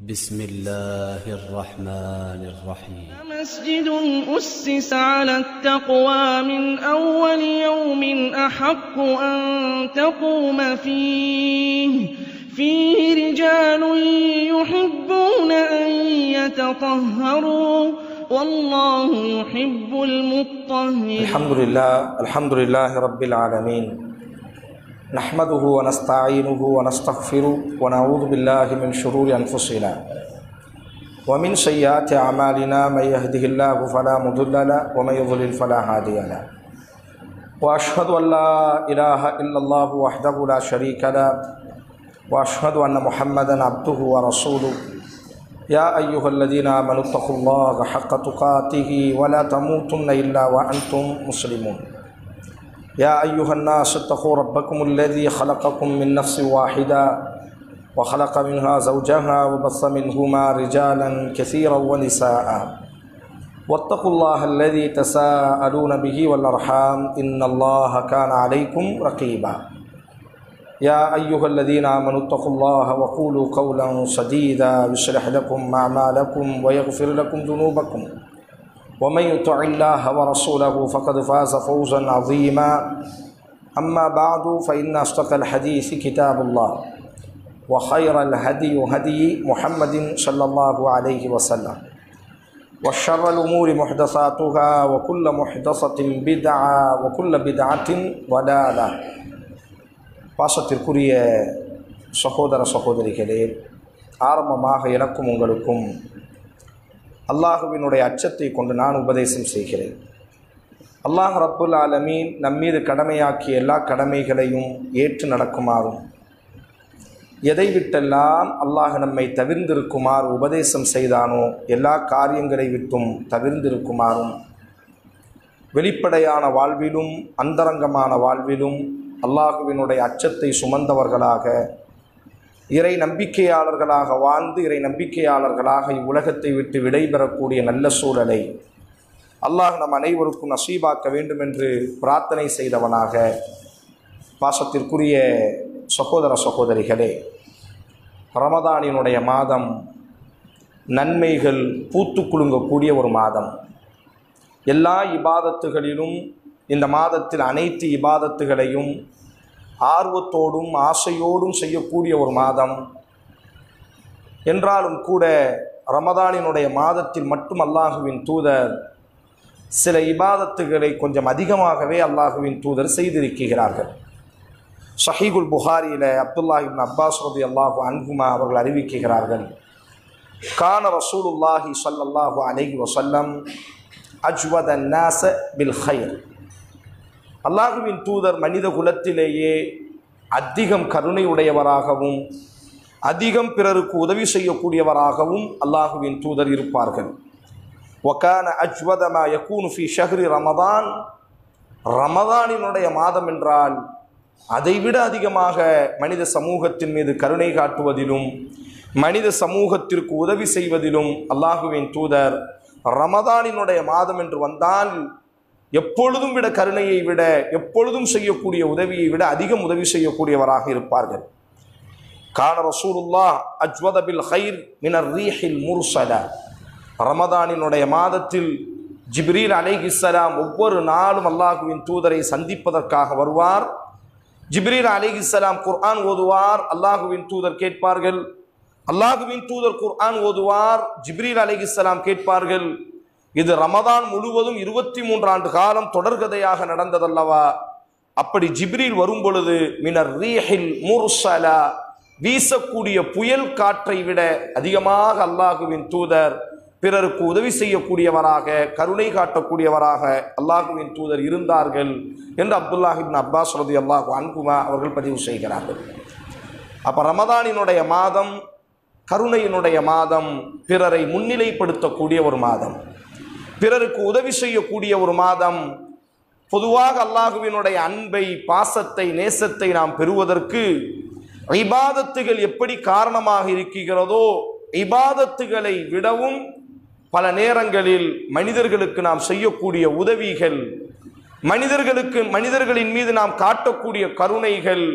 بسم الله الرحمن الرحيم مسجد أسس على التقوى من أول يوم أحق أن تقوم فيه فيه رجال يحبون أن يتطهروا والله يحب المطهرين الحمد لله الحمد لله رب العالمين نحمده ونستعينه ونستغفره ونعوذ بالله من شرور أنفسنا ومن سيئات أعمالنا من يهده الله فلا مضل له ومن يضلل فلا هادي له وأشهد أن لا إله إلا الله وحده لا شريك له وأشهد أن محمدا عبده ورسوله يا أيها الذين آمنوا اتقوا الله حق تقاته ولا تموتن إلا وأنتم مسلمون يا أيها الناس اتقوا ربكم الذي خلقكم من نفس واحدة وخلق منها زوجها وبث منهما رجالا كثيرا ونساء واتقوا الله الذي تساءلون به والأرحام إن الله كان عليكم رقيبا يا أيها الذين آمنوا اتقوا الله وقولوا قولا سديدا يصلح لكم أعمالكم ويغفر لكم ذنوبكم ومن يطع الله ورسوله فقد فاز فوزا عظيما أما بعد فإن أصدق الحديث كتاب الله وخير الهدي هدي محمد صلى الله عليه وسلم وشر الأمور محدثاتها وكل محدثة بدعة وكل بدعة ضلالة பாசத்திற்குரிய சகோதர சகோதரிகளே ஆரம்பமாக எனக்கும் உங்களுக்கும் அல்லாஹுவினுடைய அச்சத்தை கொண்டு நான் உபதேசம் செய்கிறேன் அல்லாஹ் ரப்புல் ஆலமீன் நம்மீது கடமையாக்கிய எல்லா கடமைகளையும் ஏற்று நடக்குமாறும் எதை விட்டெல்லாம் அல்லாஹ் நம்மை தவிர்ந்திருக்குமாறு உபதேசம் செய்தானோ எல்லா காரியங்களை விட்டும் தவிர்ந்திருக்குமாறும் வெளிப்படையான வாழ்விலும் அந்தரங்கமான வாழ்விலும் அல்லாஹுவினுடைய அச்சத்தை சுமந்தவர்களாக இறை நம்பிக்கையாளர்களாக வாழ்ந்து இறை நம்பிக்கையாளர்களாக இவ்வுலகத்தை விட்டு விடைபெறக்கூடிய நல்ல சூழலை அல்லாஹ் நம் அனைவருக்கும் நசீபாக்க வேண்டும் என்று பிரார்த்தனை செய்தவனாக பாசத்திற்குரிய சகோதர சகோதரிகளே ரமதானினுடைய மாதம் நன்மைகள் பூத்து குலுங்கக்கூடிய ஒரு மாதம் எல்லா இபாதத்துகளிலும் இந்த மாதத்தில் அனைத்து இபாதத்துகளையும் ஆர்வத்தோடும் ஆசையோடும் செய்யக்கூடிய ஒரு மாதம் என்றாலும் கூட ரமதானினுடைய மாதத்தில் மட்டும் அல்லாஹுவின் தூதர் சில இபாதத்துகளை கொஞ்சம் அதிகமாகவே அல்லாஹுவின் தூதர் செய்திருக்கிறார்கள் ஷஹீகுல் புகாரியில் அப்துல்லாஹிபின் அப்பாஸ் ரதி அல்லாஹு அன்குமா அவர்கள் அறிவிக்கிறார்கள் கான ரசூலுல்லாஹி சல்லல்லாஹு அலைஹி வசல்லம் அஜ்வத நாச பில் ஹைர் அல்லாஹுவின் தூதர் மனித குலத்திலேயே அதிகம் கருணை உடையவராகவும் அதிகம் பிறருக்கு உதவி செய்யக்கூடியவராகவும் அல்லாஹுவின் தூதர் இருப்பார்கள் ஒக்கான அஜ்வதமா யக்கூன் ஃபி ஷஹ்ரி ரமதான் ரமதானினுடைய மாதம் என்றால் அதைவிட அதிகமாக மனித சமூகத்தின் மீது கருணை காட்டுவதிலும் மனித சமூகத்திற்கு உதவி செய்வதிலும் அல்லாஹுவின் தூதர் ரமதானினுடைய மாதம் என்று வந்தால் எப்பொழுதும் விட கருணையை விட எப்பொழுதும் செய்யக்கூடிய உதவியை விட அதிகம் உதவி செய்யக்கூடியவராக இருப்பார்கள் கான ரசூலுல்லா அஜ்வத பில் ஹைர் மினர் ரீஹில் முர்சல ரமதானினுடைய மாதத்தில் ஜிப்ரீல் அலைஹிஸ்ஸலாம் ஒவ்வொரு நாளும் அல்லாஹுவின் தூதரை சந்திப்பதற்காக வருவார் ஜிப்ரீல் அலிஹிஸ்லாம் குர்ஆன் ஓதுவார் அல்லாஹுவின் தூதர் கேட்பார்கள் அல்லாஹுவின் தூதர் குர்ஆன் ஓதுவார் ஜிப்ரீல் அலிஹிஸ்லாம் கேட்பார்கள் இது ரமதான் முழுவதும் இருபத்தி மூன்று ஆண்டு காலம் தொடர்கதையாக நடந்ததல்லவா அப்படி ஜிப்ரீல் வரும் பொழுது மினர் ரீஹில் முர்சலா வீசக்கூடிய புயல் காற்றை விட அதிகமாக அல்லாஹுவின் தூதர் பிறருக்கு உதவி செய்யக்கூடியவராக கருணை காட்டக்கூடியவராக அல்லாஹுவின் தூதர் இருந்தார்கள் என்று அப்துல்லாஹிபின் அப்பாஸ் ரதி அல்லாஹு அன்குமா அவர்கள் பதிவு செய்கிறார்கள் அப்போ ரமதானினுடைய மாதம் கருணையினுடைய மாதம் பிறரை முன்னிலைப்படுத்தக்கூடிய ஒரு மாதம் பிறருக்கு உதவி செய்யக்கூடிய ஒரு மாதம் பொதுவாக அல்லாஹுவினுடைய அன்பை பாசத்தை நேசத்தை நாம் பெறுவதற்கு இபாதத்துகள் எப்படி காரணமாக இருக்கிறதோ இபாதத்துகளை விடவும் பல நேரங்களில் மனிதர்களுக்கு நாம் செய்யக்கூடிய உதவிகள் மனிதர்களுக்கு மனிதர்களின் மீது நாம் காட்டக்கூடிய கருணைகள்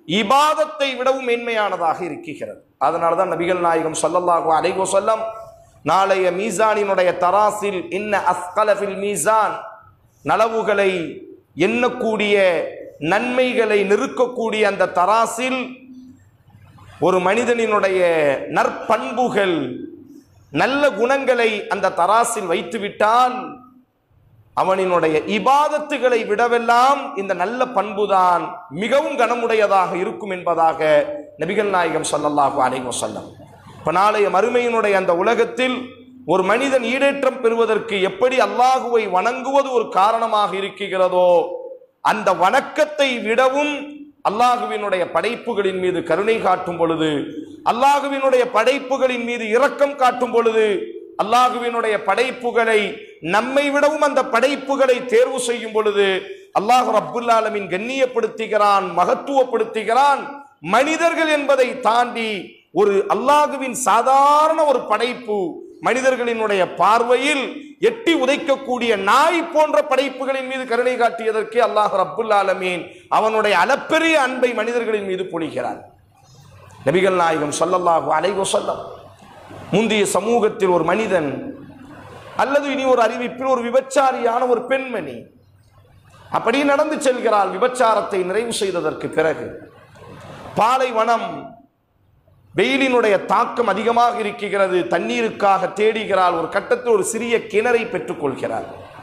இபாதத்தை விடவும் மேன்மையானதாக இருக்கிறது அதனால தான் நபிகள் நாயகம் ஸல்லல்லாஹு அலைஹி வஸல்லம் நாளைய மீசானினுடைய தராசில் இன்ன அஸ்கலஃபில் மீசான் நலவுகளை எண்ணக்கூடிய நன்மைகளை நிறுக்கக்கூடிய அந்த தராசில் ஒரு மனிதனினுடைய நற்பண்புகள் நல்ல குணங்களை அந்த தராசில் வைத்துவிட்டால் அவனினுடைய இபாதத்துகளை விடவெல்லாம் இந்த நல்ல பண்புதான் மிகவும் கனமுடையதாக இருக்கும் என்பதாக நபிகள் நாயகம் ஸல்லல்லாஹு அலைஹி வஸல்லம் இப்ப நாளைய மறுமையினுடைய அந்த உலகத்தில் ஒரு மனிதன் ஈடேற்றம் பெறுவதற்கு எப்படி அல்லாஹுவை வணங்குவது ஒரு காரணமாக இருக்கிறதோ அந்த வணக்கத்தை விடவும் அல்லாஹுவினுடைய படைப்புகளின் மீது கருணை காட்டும் பொழுது அல்லாஹுவினுடைய படைப்புகளின் மீது இரக்கம் காட்டும் பொழுது அல்லாஹுவினுடைய படைப்புகளை நம்மை விடவும் அந்த படைப்புகளை தேர்வு செய்யும் பொழுது அல்லாஹ் ரப்புல் ஆலமீன் கண்ணியப்படுத்துகிறான் மகத்துவப்படுத்துகிறான் மனிதர்கள் என்பதை தாண்டி ஒரு அல்லாஹுவின் சாதாரண ஒரு படைப்பு மனிதர்களினுடைய பார்வையில் எட்டி உதைக்கக்கூடிய நாய் போன்ற படைப்புகளின் மீது கருணை காட்டியதற்கு அல்லாஹ் ரப்புல் ஆலமீன் அவனுடைய அளப்பெரிய அன்பை மனிதர்களின் மீது பொழிகிறான் நபிகள் நாயகம் ஸல்லல்லாஹு அலைஹி வஸல்லம் முந்தைய சமூகத்தில் ஒரு மனிதன் அல்லது இனி ஒரு அறிவிப்பில் ஒரு விபச்சாரியான ஒரு பெண்மணி அப்படி நடந்து செல்கிறாள் விபச்சாரத்தை நிறைவு செய்ததற்கு பிறகு பாலைவனம் வெயிலினுடைய தாக்கம் அதிகமாக இருக்கிறது தண்ணீருக்காக தேடுகிறாள் ஒரு கட்டத்தில் ஒரு சிறிய கிணறை பெற்றுக்கொள்கிறாள்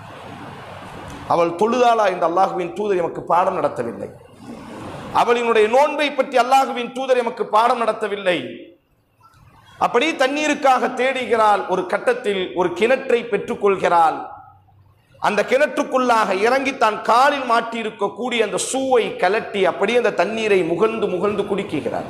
அவள் தொழுதாளா என்று அல்லாஹுவின் தூதர் எமக்கு பாடம் நடத்தவில்லை அவளினுடைய நோன்பை பற்றி அல்லாஹுவின் தூதர் எமக்கு பாடம் நடத்தவில்லை அப்படி தண்ணீருக்காக தேடுகிறாள் ஒரு கட்டத்தில் ஒரு கிணற்றை பெற்றுக்கொள்கிறாள் அந்த கிணற்றுக்குள்ளாக இறங்கி தான் காலில் மாட்டியிருக்கக்கூடிய அந்த சூவை கலட்டி அப்படியே அந்த தண்ணீரை முகந்து முகந்து குடிக்கிறார்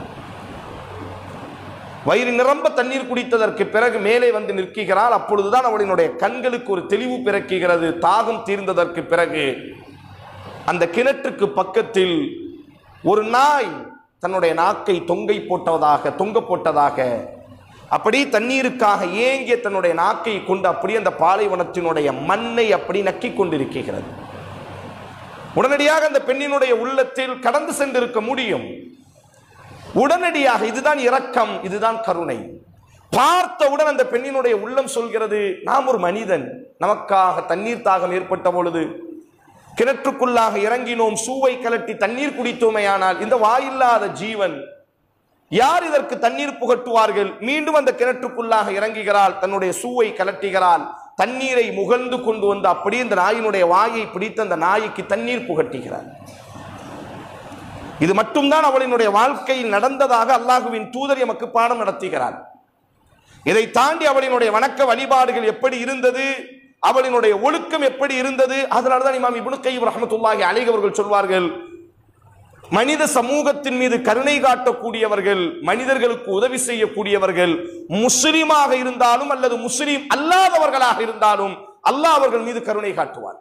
வயிறு நிரம்ப தண்ணீர் குடித்ததற்கு பிறகு மேலே வந்து நிற்கிறாள் அப்பொழுதுதான் அவளினுடைய கண்களுக்கு ஒரு தெளிவு பிறக்குகிறது தாகம் தீர்ந்ததற்கு பிறகு அந்த கிணற்றுக்கு பக்கத்தில் ஒரு நாய் தன்னுடைய நாக்கை தொங்கை போட்டதாக தொங்க போட்டதாக அப்படி தண்ணீருக்காக ஏங்கிய தன்னுடைய நாக்கை கொண்டு அப்படி அந்த பாலைவனத்தினுடைய மண்ணை அப்படி நக்கி கொண்டிருக்கிறது உடனடியாக அந்த பெண்ணினுடைய உள்ளத்தில் கடந்து சென்றிருக்க முடியும் உடனடியாக இதுதான் இரக்கம் இதுதான் கருணை பார்த்தவுடன் அந்த பெண்ணினுடைய உள்ளம் சொல்கிறது நாம் ஒரு மனிதன் நமக்காக தண்ணீர் தாகம் ஏற்பட்ட பொழுது கிணற்றுக்குள்ளாக இறங்கினோம் சூவை கலட்டி தண்ணீர் குடித்தோமேயானால் இந்த வாயில்லாத ஜீவன் யார் இதற்கு தண்ணீர் புகட்டுவார்கள் மீண்டும் அந்த கிணற்றுக்குள்ளாக இறங்குகிறாள் தன்னுடைய சூவை கலட்டுகிறாள் தண்ணீரை முகழ்ந்து கொண்டு வந்து அப்படியே இந்த நாயினுடைய வாயை பிடித்து அந்த நாய்க்கு தண்ணீர் புகட்டுகிறார் இது மட்டும்தான் அவளினுடைய வாழ்க்கையில் நடந்ததாக அல்லாஹுவின் தூதர் எமக்கு பாடம் நடத்துகிறார் இதை தாண்டி அவளினுடைய வணக்க வழிபாடுகள் எப்படி இருந்தது அவளினுடைய ஒழுக்கம் எப்படி இருந்தது அதனால்தான் இமாம் இப்னு கையம் ரஹமத்துல்லாஹி அலைஹி அவர்கள் சொல்வார்கள் மனித சமூகத்தின் மீது கருணை காட்டக்கூடியவர்கள் மனிதர்களுக்கு உதவி செய்யக்கூடியவர்கள் முஸ்லிமாக இருந்தாலும் அல்லது முஸ்லீம் அல்லாதவர்களாக இருந்தாலும் அல்லாஹ் அவர்கள் மீது கருணை காட்டுவார்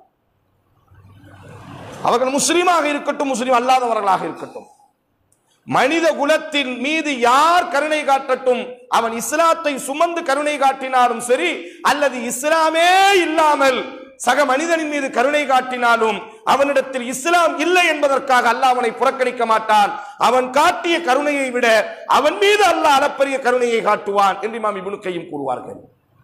அவர்கள் முஸ்லீமாக இருக்கட்டும் முஸ்லீம் அல்லாதவர்களாக இருக்கட்டும் மனித குலத்தின் மீது யார் கருணை காட்டட்டும் அவன் இஸ்லாத்தை சுமந்து கருணை காட்டினாலும் சரி அல்லது இஸ்லாமே இல்லாமல் சக மனிதனின் மீது கருணை காட்டினாலும் அவனிடத்தில் இஸ்லாம் இல்லை என்பதற்காக அல்லாஹ் அவனை புறக்கணிக்க மாட்டான் அவன் காட்டிய கருணையை விட அவன் மீது அல்லாஹ் அளப்பரிய கருணையை காட்டுவான் என்று இமாம் இப்னு கையும் கூறுவார்கள்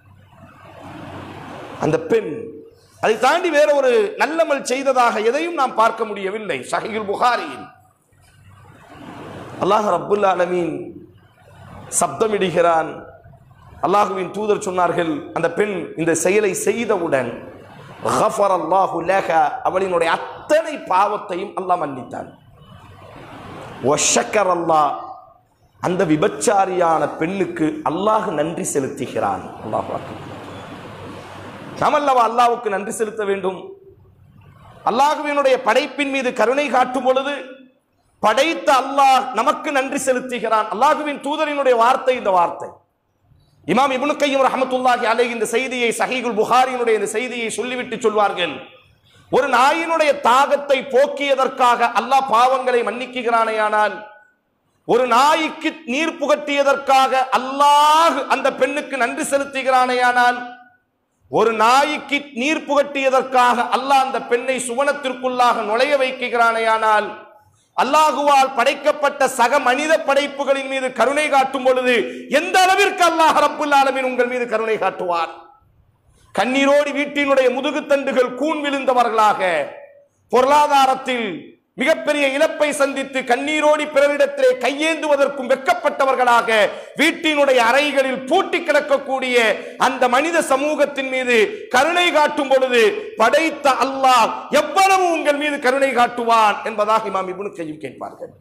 அந்த பெண் அதை தாண்டி வேற ஒரு நல்லமல் செய்ததாக எதையும் நாம் பார்க்க முடியவில்லை சஹீல் புகாரியில் அல்லாஹ் ரப்புல் ஆலமீன் சப்தமிடுகிறான் அல்லாஹுவின் தூதர் சொன்னார்கள் அந்த பெண் இந்த செயலை செய்தவுடன் கஃபர் அல்லாஹு லஹ அவளினுடைய அத்தனை பாவத்தையும் அல்லாஹ் மன்னித்தான் ஒஷக்கர் அல்லாஹ் அந்த விபச்சாரியான பெண்ணுக்கு அல்லாஹ் நன்றி செலுத்துகிறான் அல்லாஹ் நாம் அல்லவா அல்லாஹ்வுக்கு நன்றி செலுத்த வேண்டும் அல்லாஹுவினுடைய படைப்பின் மீது கருணை காட்டும் பொழுது படைத்த அல்லாஹ் நமக்கு நன்றி செலுத்துகிறான் அல்லாஹுவின் தூதரினுடைய வார்த்தை இந்த வார்த்தை இமாம் இப்னு கையும் ரஹமத்துல்லாஹி அலைஹி இந்த செய்தியை சஹீகுல் புகாரியினுடைய இந்த செய்தியை சொல்லிவிட்டு சொல்வார்கள் ஒரு நாயினுடைய தாகத்தை போக்கியதற்காக அல்லாஹ் பாவங்களை மன்னிக்குகிறானேயானால் ஒரு நாய்க்கு நீர் புகட்டியதற்காக அல்லாஹ் அந்த பெண்ணுக்கு நன்றி செலுத்துகிறானேயானால் ஒரு நாய்க்கு நீர் புகட்டியதற்காக அல்லாஹ் அந்த பெண்ணை சுவனத்திற்குள்ளாக நுழைய வைக்கிறானேயானால் அல்லாஹுவால் படைக்கப்பட்ட சக மனித படைப்புகளின் மீது கருணை காட்டும் பொழுது எந்த அளவிற்கு அல்லாஹ் ரப்புல் ஆலமீன் உங்கள் மீது கருணை காட்டுவார் கண்ணீரோடு வீட்டினுடைய முதுகுத்தண்டுகள் கூன் விழுந்தவர்களாக பொருளாதாரத்தில் மிகப்பெரிய இழப்பை சந்தித்து கண்ணீரோடி பிறரிடத்திலே கையேந்துவதற்கும் வெட்கப்பட்டவர்களாக வீட்டினுடைய அறைகளில் பூட்டி கிடக்கக்கூடிய அந்த மனித சமூகத்தின் மீது கருணை காட்டும் பொழுது படைத்த அல்லாஹ் எவ்வளவு உங்கள் மீது கருணை காட்டுவான் என்பதாக இமாம் இப்னு கையும் கேட்பார்கள்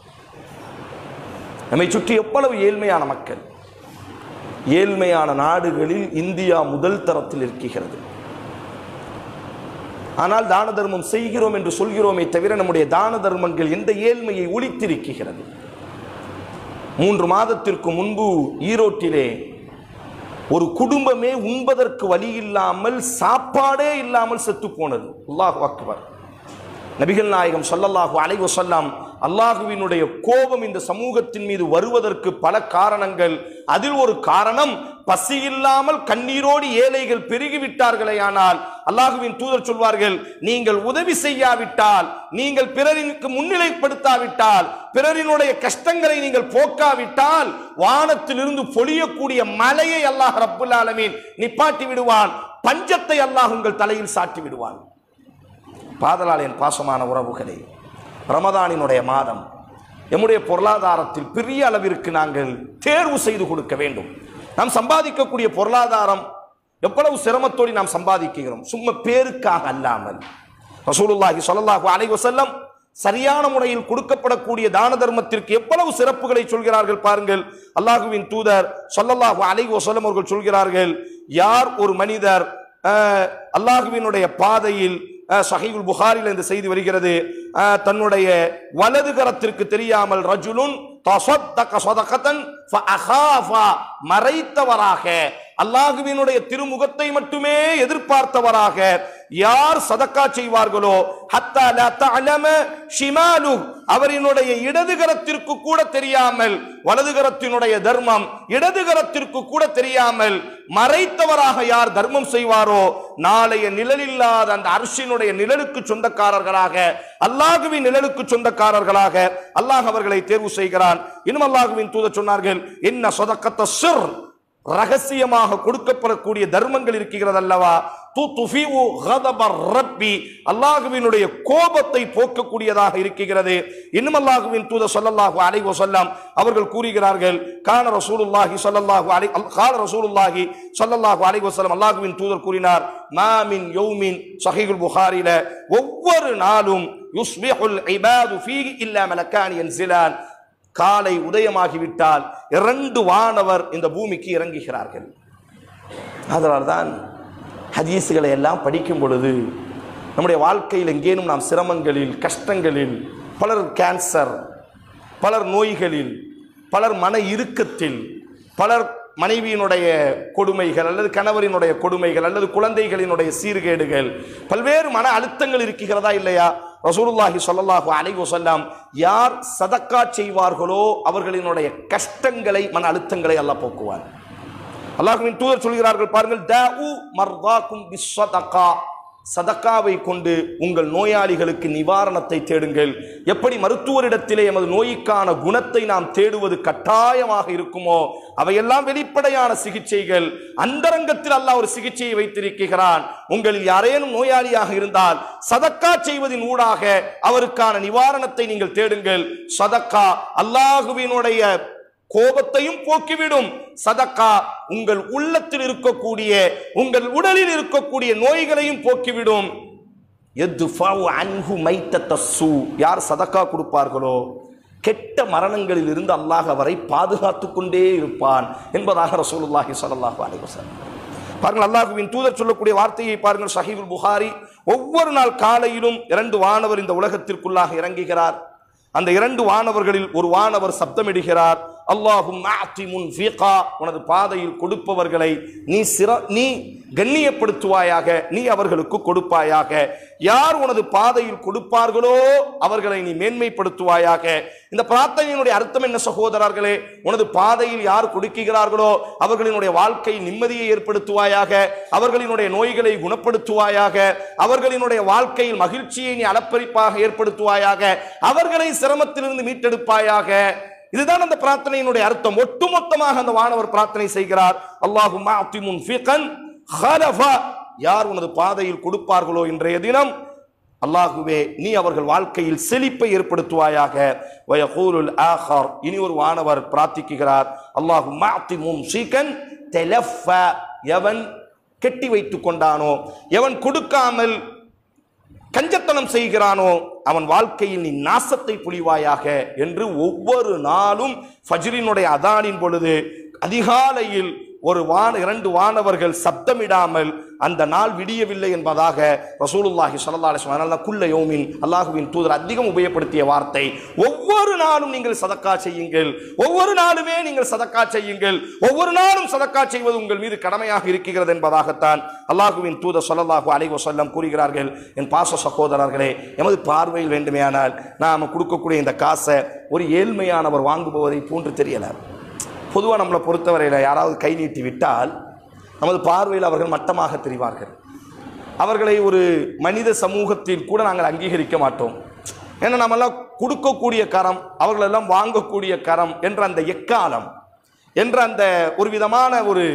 நம்மை சுற்றி எவ்வளவு ஏழ்மையான மக்கள் ஏழ்மையான நாடுகளில் இந்தியா முதல் தரத்தில் இருக்கிறது ஆனால் தான தர்மம் செய்கிறோம் என்று சொல்கிறோமே தவிர நம்முடைய தான தர்மங்கள் எந்த ஏழ்மையை ஒழித்திருக்கிறது மூன்று மாதத்திற்கு முன்பு ஈரோட்டிலே ஒரு குடும்பமே உண்பதற்கு வழி இல்லாமல் சாப்பாடே இல்லாமல் செத்து போனது அல்லாஹ் அக்பர் நபிகள் நாயகம் ஸல்லல்லாஹு அலைஹி வஸல்லம் அல்லாஹுவினுடைய கோபம் இந்த சமூகத்தின் மீது வருவதற்கு பல காரணங்கள் அதில் ஒரு காரணம் பசி இல்லாமல் கண்ணீரோடு ஏழைகள் பெருகிவிட்டார்களே ஆனால் அல்லாஹுவின் தூதர் சொல்வார்கள் நீங்கள் உதவி செய்யாவிட்டால் நீங்கள் பிறரிற்கு முன்னிலைப்படுத்தாவிட்டால் பிறரினுடைய கஷ்டங்களை நீங்கள் போக்காவிட்டால் வானத்திலிருந்து பொழியக்கூடிய மலையை அல்லாஹ் ரப்புல் ஆலமீன் நிப்பாட்டி விடுவான் பஞ்சத்தை அல்லாஹ் உங்கள் தலையில் சாட்டி விடுவான் பாதலால் என் பாசமான உறவுகளே ரமதானினுடைய மாதம் எம்முடைய பொருளாதாரத்தில் பெரிய அளவிற்கு நாங்கள் தேர்வு செய்து கொடுக்க வேண்டும் நாம் சம்பாதிக்கக்கூடிய பொருளாதாரம் எவ்வளவு சிரமத்தோடு நாம் சம்பாதிக்கிறோம் சும்மா பேருக்காக அல்லாமல் ரசூலுல்லாஹி ஸல்லல்லாஹு அலைஹி வஸல்லம் சரியான முறையில் கொடுக்கப்படக்கூடிய தான தர்மத்திற்கு எவ்வளவு சிறப்புகளை சொல்கிறார்கள் பாருங்கள் அல்லாஹுவின் தூதர் ஸல்லல்லாஹு அலைஹி வஸல்லம் அவர்கள் சொல்கிறார்கள் யார் ஒரு மனிதர் அஹ், அல்லாஹுவினுடைய பாதையில் அஹ், சஹீஹுல் புகாரில் இந்த செய்தி வருகிறது அஹ், தன்னுடைய வலது கரத்திற்கு தெரியாமல் ரஜுலுன் தஸத்தக ஸதகத்தன் ஃபஅகாஃபா மறைத்தவராக அல்லாஹுவினுடைய திருமுகத்தை மட்டுமே எதிர்பார்த்தவராக யார் சதக்கா செய்வார்களோ ஹத்தா லா தஅலம ஷிமாலு அவரினுடைய இடதுகரத்திற்கு கூட தெரியாமல் வலதுகரத்தினுடைய தர்மம் இடதுகரத்திற்கு கூட தெரியாமல் மறைத்தவராக யார் தர்மம் செய்வாரோ நாளைய நிழலில்லாத அந்த அரிசினுடைய நிழலுக்கு சொந்தக்காரர்களாக அல்லாஹுவின் நிழலுக்கு சொந்தக்காரர்களாக அல்லாஹ் அவர்களை தேர்வு செய்கிறான் இன்னும் அல்லாஹுவின் தூதர் சொன்னார்கள் என்ன சொதக்கத்த சிர் ரகசியமாக கொடுக்கப்படக்கூடிய தர்மங்கள் இருக்கிறது அல்லவா து துஃபிஉ கதபர் ரப்பி அல்லாஹுவினுடைய கோபத்தை போக்கக்கூடியதாக இருக்கிறது இன்னும் அல்லாஹுவின் தூதர் ஸல்லல்லாஹு அலைஹி வஸல்லம் அவர்கள் கூறுகிறார்கள் கான ரசூலுல்லாஹி ஸல்லல்லாஹு அலைஹி கான ரசூலுல்லாஹி ஸல்லல்லாஹு அலைஹி வஸல்லம் அல்லாஹுவின் தூதர் கூறினார் மா மின் யௌமின் ஸஹீஹுல் புகாரில ஒவ்வொரு நாளும் யுஸ்பிஹுல் இபாது ஃபீஹி இல்லா மலக்கான் யன்சிலான் காலை உதயமாகிவிட்டால் இரண்டு வானவர் இந்த பூமிக்கு இறங்குகிறார்கள் அதனால்தான் ஹதீஸுகளை எல்லாம் படிக்கும் பொழுது நம்முடைய வாழ்க்கையில் எங்கேனும் நாம் சிரமங்களில் கஷ்டங்களில் பலர் கேன்சர் பலர் நோய்களில் பலர் மன இறுக்கத்தில் பலர் மனைவியினுடைய கொடுமைகள் அல்லது கணவரினுடைய கொடுமைகள் அல்லது குழந்தைகளினுடைய சீர்கேடுகள் பல்வேறு மன அழுத்தங்கள் இருக்கிறதா இல்லையா ரசூலுல்லாஹி ஸல்லல்லாஹு அலைஹி வஸல்லம் யார் சதக்கா செய்வார்களோ அவர்களினுடைய கஷ்டங்களை மன அழுத்தங்களை அல்லாஹ் போக்குவார் அல்லாஹ்வின் தூதர் சொல்கிறார்கள் பாருங்கள் தஉ மர்தாக்கும் பிஸ்ஸதகா சதக்காவை கொண்டு உங்கள் நோயாளிகளுக்கு நிவாரணத்தை தேடுங்கள் எப்படி மருத்துவரிடத்திலே எமது நோய்க்கான குணத்தை நாம் தேடுவது கட்டாயமாக இருக்குமோ அவையெல்லாம் வெளிப்படையான சிகிச்சைகள் அந்தரங்கத்தில் அல்லாஹ் ஒரு சிகிச்சையை வைத்திருக்கிறான் உங்களில் யாரேனும் நோயாளியாக இருந்தால் சதக்கா செய்வதின் ஊடாக அவருக்கான நிவாரணத்தை நீங்கள் தேடுங்கள் சதக்கா அல்லாஹுவினுடைய கோபத்தையும் போக்கிவிடும் சதக்கா உங்கள் உள்ளத்தில் இருக்கக்கூடிய உங்கள் உடலில் இருக்கக்கூடிய நோய்களையும் போக்கிவிடும் எத்துஃபாவு அன்ஹு மைத்தத்த சூ யார் சதக்கா கொடுப்பார்களோ கெட்ட மரணங்களில் இருந்து அல்லாஹ் அவரை பாதுகாத்து கொண்டே இருப்பான் என்பதாக ரசூலுல்லாஹி ஸல்லல்லாஹு அலைஹி வஸல்லம் பாருங்கள் அல்லாஹுவின் தூதர் சொல்லக்கூடிய வார்த்தையை பாருங்கள் ஷஹீதுல் புகாரி ஒவ்வொரு நாள் காலையிலும் இரண்டு வானவர் இந்த உலகத்திற்குள்ளாக இறங்குகிறார் அந்த இரண்டு வானவர்களில் ஒரு வானவர் சப்தமிடுகிறார் அல்லாஹும் உனது பாதையில் கொடுப்பவர்களை நீ சிற நீ கண்ணியப்படுத்துவாயாக நீ அவர்களுக்கு கொடுப்பாயாக யார் உனது பாதையில் கொடுப்பார்களோ அவர்களை நீ மேன்மைப்படுத்துவாயாக இந்த பிரார்த்தனையினுடைய அர்த்தம் என்ன சகோதரர்களே உனது பாதையில் யார் கொடுக்கிறார்களோ அவர்களினுடைய வாழ்க்கை நிம்மதியை ஏற்படுத்துவாயாக அவர்களினுடைய நோய்களை குணப்படுத்துவாயாக அவர்களினுடைய வாழ்க்கையில் மகிழ்ச்சியை நீ அளப்பரிப்பாக ஏற்படுத்துவாயாக அவர்களை சிரமத்திலிருந்து மீட்டெடுப்பாயாக இதுதான் அந்த பிரார்த்தனையினுடைய அர்த்தம் ஒட்டுமொத்தமாக அந்த வானவர் பிரார்த்தனை செய்கிறார் அல்லாஹும் யார் உனது பாதையில் கொடுப்பார்களோ இன்றைய தினம் அல்லாஹுவே நீ அவர்கள் வாழ்க்கையில் செழிப்பை ஏற்படுத்துவாயாக வயகூலுல் ஆஹார் இனி ஒரு வானவர் பிரார்த்திக்கிறார் அல்லாஹு மாத்திமும் சீக்கன் தெலஃப எவன் கெட்டி வைத்துக் கொண்டானோ எவன் கொடுக்காமல் கஞ்சத்தனம் செய்கிறானோ அவன் வாழ்க்கையில் நீ நாசத்தை புரிவாயாக என்று ஒவ்வொரு நாளும் ஃபஜ்ரினுடைய அதானின் பொழுது அதிகாலையில் ஒரு வான இரண்டு வானவர்கள் சப்தமிடாமல் அந்த நாள் விடியவில்லை என்பதாக ரசூலுல்லாஹி ஸல்லல்லாஹு அலைஹி வஸல்லம் குல்ல யௌமின் அல்லாஹ்வின் தூதர் அதிகம் உபயோகப்படுத்திய வார்த்தை ஒவ்வொரு நாளும் நீங்கள் சதக்கா செய்யுங்கள் ஒவ்வொரு நாளுமே நீங்கள் சதக்கா செய்யுங்கள் ஒவ்வொரு நாளும் சதக்கா செய்வது உங்கள் மீது கடமையாக இருக்கிறது என்பதாகத்தான் அல்லாஹுவின் தூதர் ஸல்லல்லாஹு அலைஹி வஸல்லம் கூறுகிறார்கள் என் பாச சகோதரர்களே எமது பார்வையில் வேண்டுமேயானால் நாம் கொடுக்கக்கூடிய இந்த காசை ஒரு ஏழ்மையானவர் வாங்குபவரை போன்று தெரியல பொதுவாக நம்மளை பொறுத்தவரையில் யாராவது கை நீட்டி விட்டால் நமது பார்வையில் அவர்கள் மட்டமாக தெரிவார்கள் அவர்களை ஒரு மனித சமூகத்தில் கூட நாங்கள் அங்கீகரிக்க மாட்டோம் ஏன்னா நம்மெல்லாம் கொடுக்கக்கூடிய கரம் அவர்களெல்லாம் வாங்கக்கூடிய கரம் என்ற அந்த எக்காலம் என்ற அந்த ஒரு விதமான ஒரு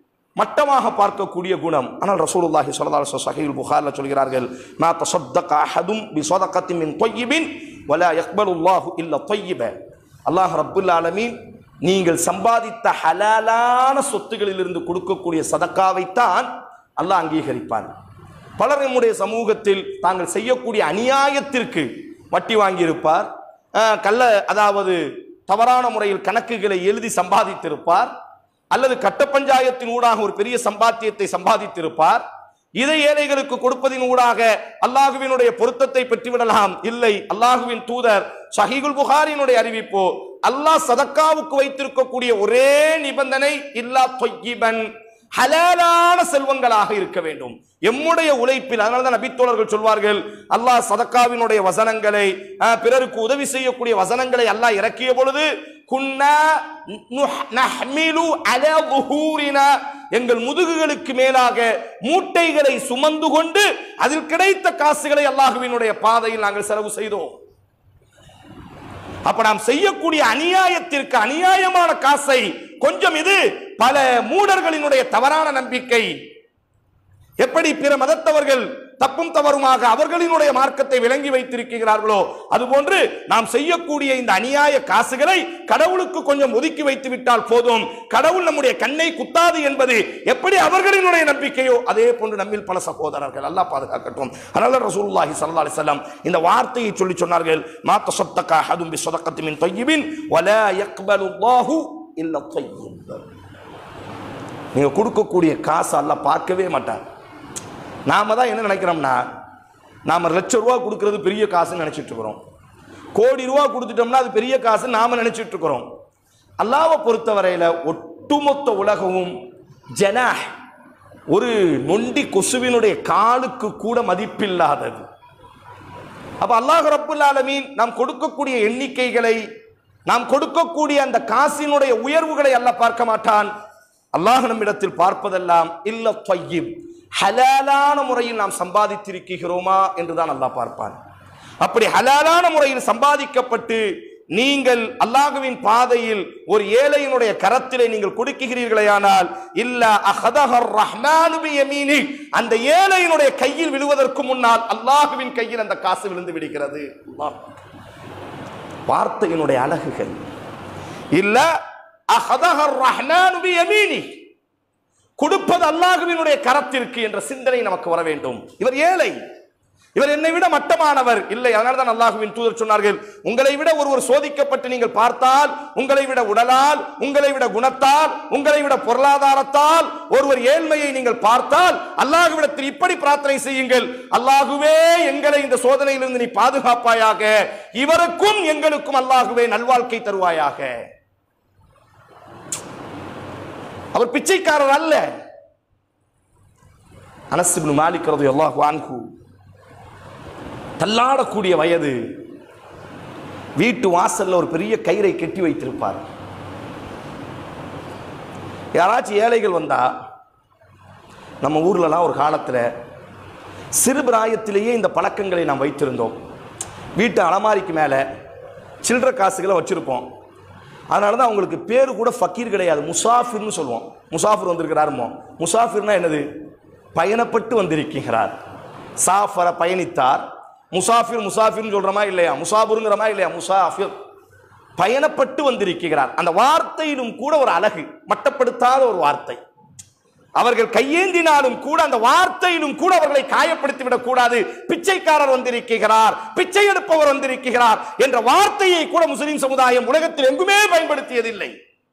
மட்டமாக பார்க்கக்கூடிய குணம் ஆனால் ரசூலுல்லாஹி ஸல்லல்லாஹு அலைஹி வஸல்லம் சஹீஹுல் புகாரில் சொல்கிறார்கள் மா தஸத்தக அஹதும் பி ஸதகத்தின் மின் தொய்யிபின் வலா யக்பலுல்லாஹு இல்ல தொய்யிப அல்லாஹ் ரப்புல் ஆலமீன் நீங்கள் சம்பாதித்த ஹலாலான சொத்துகளிலிருந்து கொடுக்கக்கூடிய சதக்காவைத்தான் அல்லாஹ் அங்கீகரிப்பான் பலர் நம்முடைய சமூகத்தில் தாங்கள் செய்யக்கூடிய அநியாயத்திற்கு வட்டி வாங்கியிருப்பார் அஹ், கள்ள அதாவது தவறான முறையில் கணக்குகளை எழுதி சம்பாதித்திருப்பார் அல்லது கட்ட பஞ்சாயத்தின் ஊடாக ஒரு பெரிய சம்பாத்தியத்தை சம்பாதித்திருப்பார் இதை ஏழைகளுக்கு கொடுப்பதின் ஊடாக அல்லாஹுவினுடைய பொருத்தத்தை பெற்றுவிடலாம் இல்லை அல்லாஹுவின் தூதர் ஷஹீகுல் புகாரினுடைய அறிவிப்போ அல்லாஹ் சதக்காவுக்கு வைத்திருக்கக்கூடிய ஒரே நிபந்தனை இல்லா தொய்யிபன் ஹலாலான செல்வங்களாக இருக்க வேண்டும் எம்முடைய உழைப்பில் அதனால்தான் நபித்தோழர்கள் சொல்வார்கள் அல்லாஹ் சதக்காவினுடைய வசனங்களை அஹ், பிறருக்கு உதவி செய்யக்கூடிய வசனங்களை அல்லாஹ் இறக்கிய பொழுது குன்னா நுஹ்- நஹ்மிலு அலா ظுஹூரினா எங்கள் முதுகுகளுக்கு மேலாக மூட்டைகளை சுமந்து கொண்டு அதில் கிடைத்த காசுகளை அல்லாஹுவினுடைய பாதையில் நாங்கள் செலவு செய்தோம் அப்ப நாம் செய்யக்கூடிய அநியாயத்திற்கு அநியாயமான காசை கொஞ்சம் இது பல மூடர்களினுடைய தவறான நம்பிக்கை எப்படி பிற மதத்தவர்கள் தப்பும் தவறுமாக அவர்களினுடைய மார்க்கத்தை விளங்கி வைத்திருக்கிறார்களோ அதுபோன்று நாம் செய்யக்கூடிய இந்த அநியாய காசுகளை கடவுளுக்கு கொஞ்சம் ஒதுக்கி வைத்து விட்டால் போதும் கடவுள் நம்முடைய கண்ணை குத்தாது என்பது எப்படி அவர்களினுடைய நம்பிக்கையோ அதே போன்று நம்மில் பல சகோதரர்கள் அல்லாஹ் பாதுகாக்கட்டும் அதனால ரசூலுல்லாஹி ஸல்லல்லாஹு அலைஹி வஸல்லம் இந்த வார்த்தையை சொல்லி சொன்னார்கள் மா தஸத்தக அஹதும் பி ஸதகத்தி மின் தய்யிபின் வலா யக்பலுல்லாஹு இல்ல தய்யிப் நீங்க கொடுக்கக்கூடிய காசு அல்லாஹ் பார்க்கவே மாட்டார் நாம தான் என்ன நினைக்கிறோம்னா நாம லட்ச ரூபா கொடுக்கறது பெரிய காசுன்னு நினைச்சிட்டு இருக்கிறோம் கோடி ரூபா கொடுத்துட்டோம்னா அது பெரிய காசு நாம நினைச்சிட்டு இருக்கிறோம் அல்லாவை பொறுத்தவரையில ஒட்டுமொத்த உலகமும் ஜனாஹ் ஒரு நொண்டி கொசுவினுடைய காலுக்கு கூட மதிப்பில்லாதது அப்ப அல்லாஹ் ரப்புல் ஆலமீன் நாம் கொடுக்கக்கூடிய எண்ணிக்கைகளை நாம் கொடுக்கக்கூடிய அந்த காசினுடைய உயர்வுகளை அல்லாஹ் பார்க்க மாட்டான் அல்லாஹ் நம்மிடத்தில் பார்ப்பதெல்லாம் இல்ல தொய்யிப் ஹலாலான முறையில் நாம் சம்பாதித்திருக்கிறோமா என்றுதான் அல்லாஹ் பார்ப்பான் அப்படி ஹலாலான முறையில் சம்பாதிக்கப்பட்டு நீங்கள் அல்லாஹுவின் பாதையில் ஒரு ஏழையினுடைய கரத்திலே நீங்கள் கொடுக்கிறீர்களேயானால் இல்ல அஹதஹர் ரஹ்மானு பியமீனி அந்த ஏழையினுடைய கையில் விழுவதற்கு முன்னால் அல்லாஹுவின் கையில் அந்த காசு விழுந்து விடுகிறது அல்லாஹ். வார்த்தையினுடைய அழகுகள் இல்ல அஹதஹர் ரஹ்மானு பியமீனி கொடுப்பது அல்லாஹுவினுடைய கரத்திற்கு என்ற சிந்தனை நமக்கு வர வேண்டும் இவர் ஏழை இவர் என்னை விட மட்டமானவர் இல்லை அதனால தான் அல்லாஹுவின் தூதர் சொன்னார்கள் உங்களை விட ஒருவர் சோதிக்கப்பட்டு நீங்கள் பார்த்தால் உங்களை விட உடலால் உங்களை விட குணத்தால் உங்களை விட பொருளாதாரத்தால் ஒருவர் ஏழ்மையை நீங்கள் பார்த்தால் அல்லாஹுவிடத்தில் இப்படி பிரார்த்தனை செய்யுங்கள் அல்லாஹுவே எங்களை இந்த சோதனையிலிருந்து நீ பாதுகாப்பாயாக இவருக்கும் எங்களுக்கும் அல்லாஹுவே நல்வாழ்க்கை தருவாயாக அவர் பிச்சைக்காரர் அல்ல அனசிபின் மாலிக்கிறது எல்லா வான்கு தள்ளாடக்கூடிய வயது வீட்டு வாசல்ல ஒரு பெரிய கயிறை கட்டி வைத்திருப்பார் யாராச்சும் ஏழைகள் வந்தா நம்ம ஊர்லலாம் ஒரு காலத்தில் சிறு பிராயத்திலேயே இந்த பழக்கங்களை நாம் வைத்திருந்தோம் வீட்டு அலமாரிக்கு மேலே சில்லற காசுகளை வச்சுருப்போம் அதனால தான் அவங்களுக்கு பேர் கூட ஃபக்கீர் கிடையாது முசாஃபிர்னு சொல்லுவோம் முசாஃபிர் வந்திருக்கிறாருமோ முசாஃபிர்னா என்னது பயணப்பட்டு வந்திருக்கிறார் சாஃபரை பயணித்தார் முசாஃபிர் முசாஃபிர்னு சொல்கிறோமா இல்லையா முசாபுருங்கிறமா இல்லையா முசாஃபிர் பயணப்பட்டு வந்திருக்கிறார் அந்த வார்த்தையிலும் கூட ஒரு அழகு மட்டப்படுத்தாத ஒரு வார்த்தை அவர்கள் கையேந்தினாலும் கூட அந்த வார்த்தையிலும் கூட அவர்களை காயப்படுத்தி விடக் கூடாது பிச்சைக்காரர் வந்திருக்கிறார் பிச்சை எடுப்பவர் வந்திருக்கிறார் என்ற வார்த்தையை கூட முஸ்லிம் சமுதாயம் உலகத்தில் எங்குமே பயன்படுத்தியதில்லை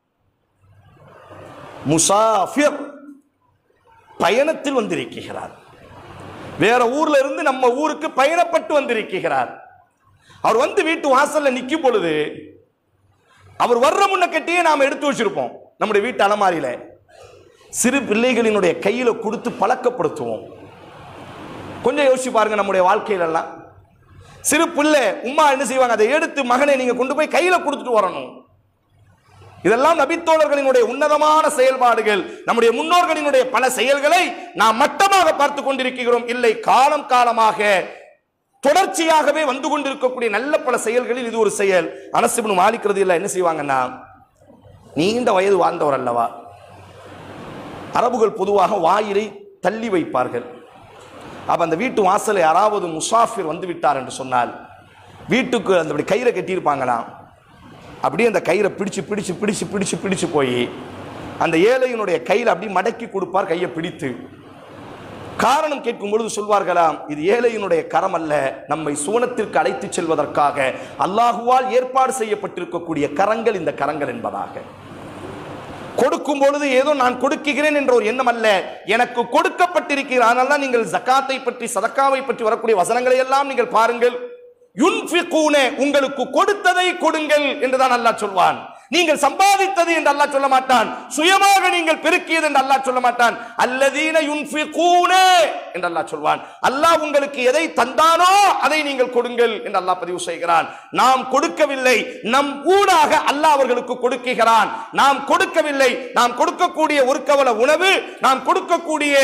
முசாஃபிர் பயணத்தில் வந்திருக்கிறார் வேற ஊர்ல இருந்து நம்ம ஊருக்கு பயணப்பட்டு வந்திருக்கிறார் அவர் வந்து வீட்டு வாசல்ல நிற்கும் பொழுது அவர் வர்ற முன்ன கட்டியே நாம் எடுத்து வச்சிருப்போம் நம்முடைய வீட்டு அலமாரியில சிறு பிள்ளைகளினுடைய கையில கொடுத்து பழக்கப்படுத்துவோம் கொஞ்சம் யோசிச்சு பாருங்க நம்முடைய வாழ்க்கையிலெல்லாம் சிறு பிள்ளை உம்மா என்ன செய்வாங்க அதை எடுத்து மகனை நீங்க கொண்டு போய் கையில கொடுத்துட்டு வரணும் இதெல்லாம் நபித்தோழர்களினுடைய உன்னதமான செயல்பாடுகள் நம்முடைய முன்னோர்களினுடைய பல செயல்களை நாம் மட்டமாக பார்த்து கொண்டிருக்கிறோம் இல்லை காலம் காலமாக தொடர்ச்சியாகவே வந்து கொண்டிருக்கக்கூடிய நல்ல பல செயல்களில் இது ஒரு செயல் அனசிபுன் மாலிக்கிறது இல்லை என்ன செய்வாங்கன்னா நீண்ட வயது வாழ்ந்தவர் அல்லவா அரபுகள் பொதுவாக வாயிலை தள்ளி வைப்பார்கள் அப்ப அந்த வீட்டு வாசலை யாராவது முசாஃபிர் வந்து விட்டார் என்று சொன்னால் வீட்டுக்கு அந்த அப்படி கயிறை கட்டியிருப்பாங்களாம் அப்படியே அந்த கயிறை பிடிச்சு பிடிச்சு பிடிச்சு பிடிச்சு பிடிச்சு போய் அந்த ஏழையினுடைய கையில் அப்படி மடக்கி கொடுப்பார் கையை பிடித்து காரணம் கேட்கும் பொழுது சொல்வார்களாம் இது ஏழையினுடைய கரம் அல்ல நம்மை சுவனத்திற்கு அழைத்துச் செல்வதற்காக அல்லாஹுவால் ஏற்பாடு செய்யப்பட்டிருக்கக்கூடிய கரங்கள் இந்த கரங்கள் என்பதாக கொடுக்கும் பொழுது ஏதோ நான் கொடுக்கிறேன் என்ற ஒரு எண்ணம் அல்ல எனக்கு கொடுக்கப்பட்டிருக்கிற அதனால தான் நீங்கள் ஜக்காத்தை பற்றி சதக்காவை பற்றி வரக்கூடிய வசனங்களை எல்லாம் நீங்கள் பாருங்கள் யுன்ஃபிகூன உங்களுக்கு கொடுத்ததை கொடுங்கள் என்றுதான் அல்லாஹ் சொல்வான் நீங்கள் சம்பாதித்தது என்று அல்லாஹ் சொல்ல மாட்டான் சுயமாக நீங்கள் பெருக்கியது என்று அல்லாஹ் சொல்ல மாட்டான் அல்லதீன யுன்ஃபிகூன என்று அல்லாஹ் சொல்வான் அல்லாஹ் உங்களுக்கு எதை தந்தானோ அதை நீங்கள் கொடுங்கள் என்று அல்லாஹ் பதிவு செய்கிறான் நாம் கொடுக்கவில்லை நம் ஊடாக அல்லாஹ் அவர்களுக்கு கொடுக்குகிறான் நாம் கொடுக்கவில்லை நாம் கொடுக்கக்கூடிய ஒரு கவல உணவு நாம் கொடுக்கக்கூடிய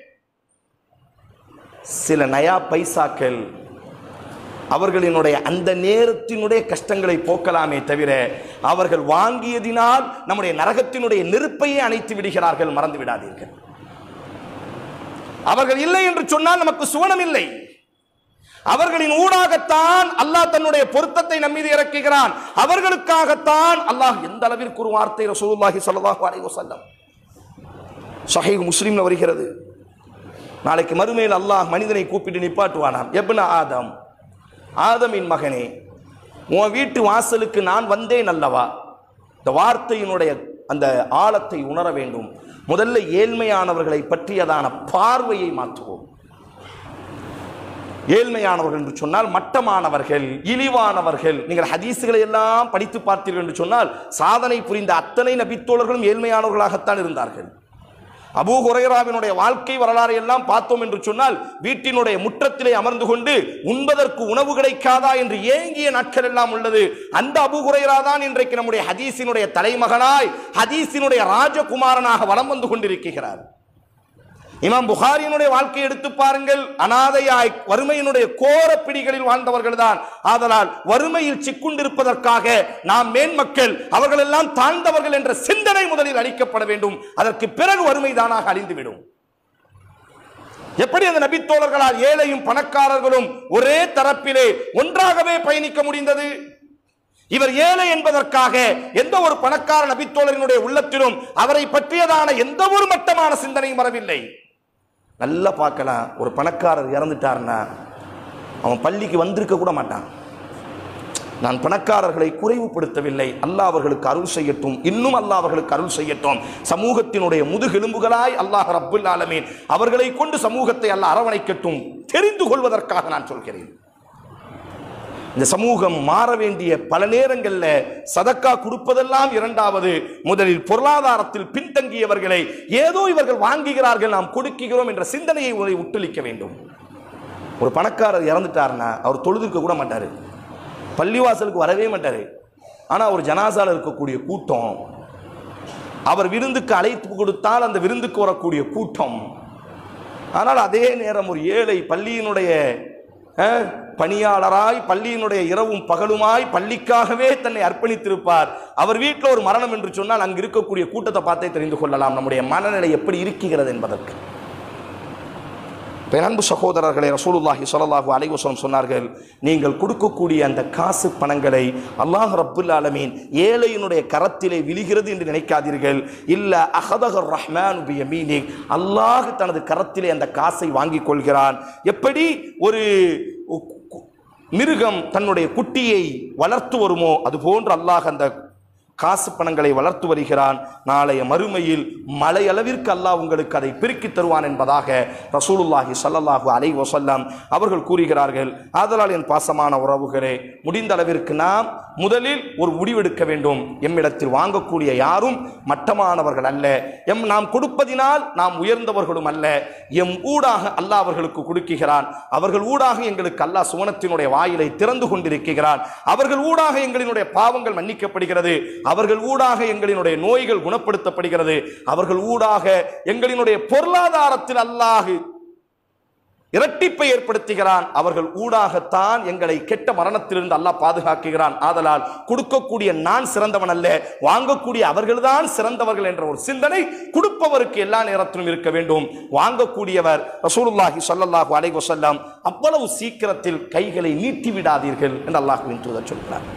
சில நயா பைசாக்கள் அவர்களினுடைய அந்த நேரத்தினுடைய கஷ்டங்களை போக்கலாமே தவிர அவர்கள் வாங்கியதினால் நம்முடைய நரகத்தினுடைய நெருப்பையே அணைத்து விடுகிறார்கள் மறந்து விடாதீர்கள் அவர்கள் இல்லை என்று சொன்னால் நமக்கு சுவனம் இல்லை அவர்களின் ஊடாகத்தான் அல்லாஹ் தன்னுடைய பொருத்தத்தை நம் மீது இறக்குகிறான் அவர்களுக்காகத்தான் அல்லாஹ் எந்த அளவிற்கு ஒரு வார்த்தை ரசூலுல்லாஹி ஸல்லல்லாஹு அலைஹி வஸல்லம் சஹீஹ் முஸ்லிம்ல வருகிறது நாளைக்கு மறுமையில் அல்லாஹ் மனிதனை கூப்பிட்டு நிப்பாட்டுவானாம் எப்ன ஆதம் ஆதமின் மகனே உன் வீட்டு வாசலுக்கு நான் வந்தேன் அல்லவா இந்த வார்த்தையினுடைய அந்த ஆழத்தை உணர வேண்டும் முதல்ல ஏழ்மையானவர்களை பற்றியதான பார்வையை மாற்றுவோம் ஏழ்மையானவர்கள் என்று சொன்னால் மட்டமானவர்கள் இழிவானவர்கள் நீங்கள் ஹதீஸுகளை எல்லாம் படித்து பார்த்தீர்கள் என்று சொன்னால் சாதனை புரிந்த அத்தனை நபித்தோழர்களும் ஏழ்மையானவர்களாகத்தான் இருந்தார்கள் அபூ ஹுரைராவினுடைய வாழ்க்கை வரலாறு எல்லாம் பார்த்தோம் என்று சொன்னால் வீட்டினுடைய முற்றத்திலே அமர்ந்து கொண்டு உண்பதற்கு உணவு கிடைக்காதா என்று ஏங்கிய நாட்கள் எல்லாம் உள்ளது அந்த அபூ ஹுரைரா தான் இன்றைக்கு நம்முடைய ஹதீஸினுடைய தலைமகனாய் ஹதீஸினுடைய ராஜகுமாரனாக வலம் வந்து கொண்டிருக்கிறார் இமாம் புகாரியினுடைய வாழ்க்கையை எடுத்து பாருங்கள் அனாதையாய் வறுமையினுடைய கோர பிடிகளில் வாழ்ந்தவர்கள் தான் ஆதலால் வறுமையில் சிக்குண்டிருப்பதற்காக நாம் மேன்மக்கள் அவர்கள் எல்லாம் தாழ்ந்தவர்கள் என்ற சிந்தனை முதலில் அளிக்கப்பட வேண்டும் அதற்கு பிறகு வறுமை தானாக அழிந்துவிடும் எப்படி அந்த நபித்தோழர்களால் ஏழையும் பணக்காரர்களும் ஒரே தரப்பிலே ஒன்றாகவே பயணிக்க முடிந்தது இவர் ஏழை என்பதற்காக எந்த ஒரு பணக்கார நபித்தோழரினுடைய உள்ளத்திலும் அவரை பற்றியதான எந்த ஒரு மட்டமான சிந்தனையும் வரவில்லை நல்லா பார்க்கலாம் ஒரு பணக்காரர் இறந்துட்டார்னா அவன் பள்ளிக்கு வந்திருக்க கூட மாட்டான் நான் பணக்காரர்களை குறைவுபடுத்தவில்லை அல்லாஹ் அவர்களுக்கு அருள் செய்யட்டும் இன்னும் அல்லாஹ் அவர்களுக்கு அருள் செய்யட்டும் சமூகத்தினுடைய முதுகெலும்புகளாய் அல்லாஹ் ரப்புல் ஆலமீன் அவர்களை கொண்டு சமூகத்தை அல்லாஹ் அரவணைக்கட்டும் தெரிந்து கொள்வதற்காக நான் சொல்கிறேன் இந்த சமூகம் மாற வேண்டிய பல நேரங்களில் சதக்கா கொடுப்பதெல்லாம் இரண்டாவது முதலில் பொருளாதாரத்தில் பின்தங்கியவர்களை ஏதோ இவர்கள் வாங்குகிறார்கள் நாம் கொடுக்கிறோம் என்ற சிந்தனையை ஒரு உட்டளிக்க வேண்டும் ஒரு பணக்காரர் இறந்துட்டாருன்னா அவர் தொழுதுக்க கூட மாட்டார் பள்ளிவாசலுக்கு வரவே மாட்டார் ஆனால் ஒரு ஜனாசால இருக்கக்கூடிய கூட்டம் அவர் விருந்துக்கு அழைப்பு கொடுத்தால் அந்த விருந்துக்கு வரக்கூடிய கூட்டம் ஆனால் அதே நேரம் ஒரு ஏழை பள்ளியினுடைய அஹ், பணியாளராய் பள்ளியினுடைய இரவும் பகலுமாய் பள்ளிக்காகவே தன்னை அர்ப்பணித்திருப்பார் அவர் வீட்டில் ஒரு மரணம் என்று சொன்னால் அங்கு இருக்கக்கூடிய கூட்டத்தை பார்த்தே தெரிந்து கொள்ளலாம் நம்முடைய மனநிலை எப்படி இருக்கிறது என்பதற்கு இப்ப என் அன்பு சகோதரர்களை ரசூலுல்லாஹி ஸல்லல்லாஹு அலைஹி வஸல்லம் சொன்னார்கள் நீங்கள் கொடுக்கக்கூடிய அந்த காசு பணங்களை அல்லாஹ் ரப்புல் ஆலமீன் ஏழையினுடைய கரத்திலே விழுகிறது என்று நினைக்காதீர்கள் இல்ல அஹதஹர் ரஹ்மான் பியமீனி அல்லாஹ் தனது கரத்திலே அந்த காசை வாங்கிக் கொள்கிறான் எப்படி ஒரு கு- மிருகம் தன்னுடைய குட்டியை வளர்த்து வருமோ அதுபோன்று அல்லாஹ் அந்த காசு பணங்களை வளர்த்து வருகிறான் நாளைய மறுமையில் மலையளவிற்கு அல்லாஹ் உங்களுக்கு அதை பெருக்கித் தருவான் என்பதாக ரசூலுல்லாஹி ஸல்லல்லாஹு அலைஹி வஸல்லம் அவர்கள் கூறுகிறார்கள் ஆதலால் என் பாசமான உறவுகளே முடிந்த அளவிற்கு நாம் முதலில் ஒரு முடிவெடுக்க வேண்டும் எம்மிடத்தில் வாங்கக்கூடிய யாரும் மட்டமானவர்கள் அல்ல எம் நாம் கொடுப்பதினால் நாம் உயர்ந்தவர்களும் அல்ல எம் ஊடாக அல்லாஹ் அவர்களுக்கு கொடுக்குகிறான் அவர்கள் ஊடாக எங்களுக்கு அல்லாஹ் சுவனத்தினுடைய வாயிலை திறந்து கொண்டிருக்கிறான் அவர்கள் ஊடாக எங்களினுடைய பாவங்கள் மன்னிக்கப்படுகிறது அவர்கள் ஊடாக எங்களினுடைய நோய்கள் குணப்படுத்தப்படுகிறது அவர்கள் ஊடாக எங்களினுடைய பொருளாதாரத்தில் அல்லாஹ் இரட்டிப்பை ஏற்படுத்துகிறான் அவர்கள் ஊடாகத்தான் எங்களை கெட்ட மரணத்திலிருந்து அல்லாஹ் பாதுகாக்குகிறான் ஆதலால் கொடுக்கக்கூடிய நான் சிறந்தவன் அல்ல வாங்கக்கூடிய அவர்கள்தான் சிறந்தவர்கள் என்ற ஒரு சிந்தனை கொடுப்பவருக்கு எல்லா நேரத்திலும் இருக்க வேண்டும் வாங்கக்கூடியவர் ரசூலுல்லாஹி ஸல்லல்லாஹு அலைஹி வஸல்லம் அவ்வளவு சீக்கிரத்தில் கைகளை நீட்டி விடாதீர்கள் என்று அல்லாஹ்வின் தூதர் சொல்கிறார்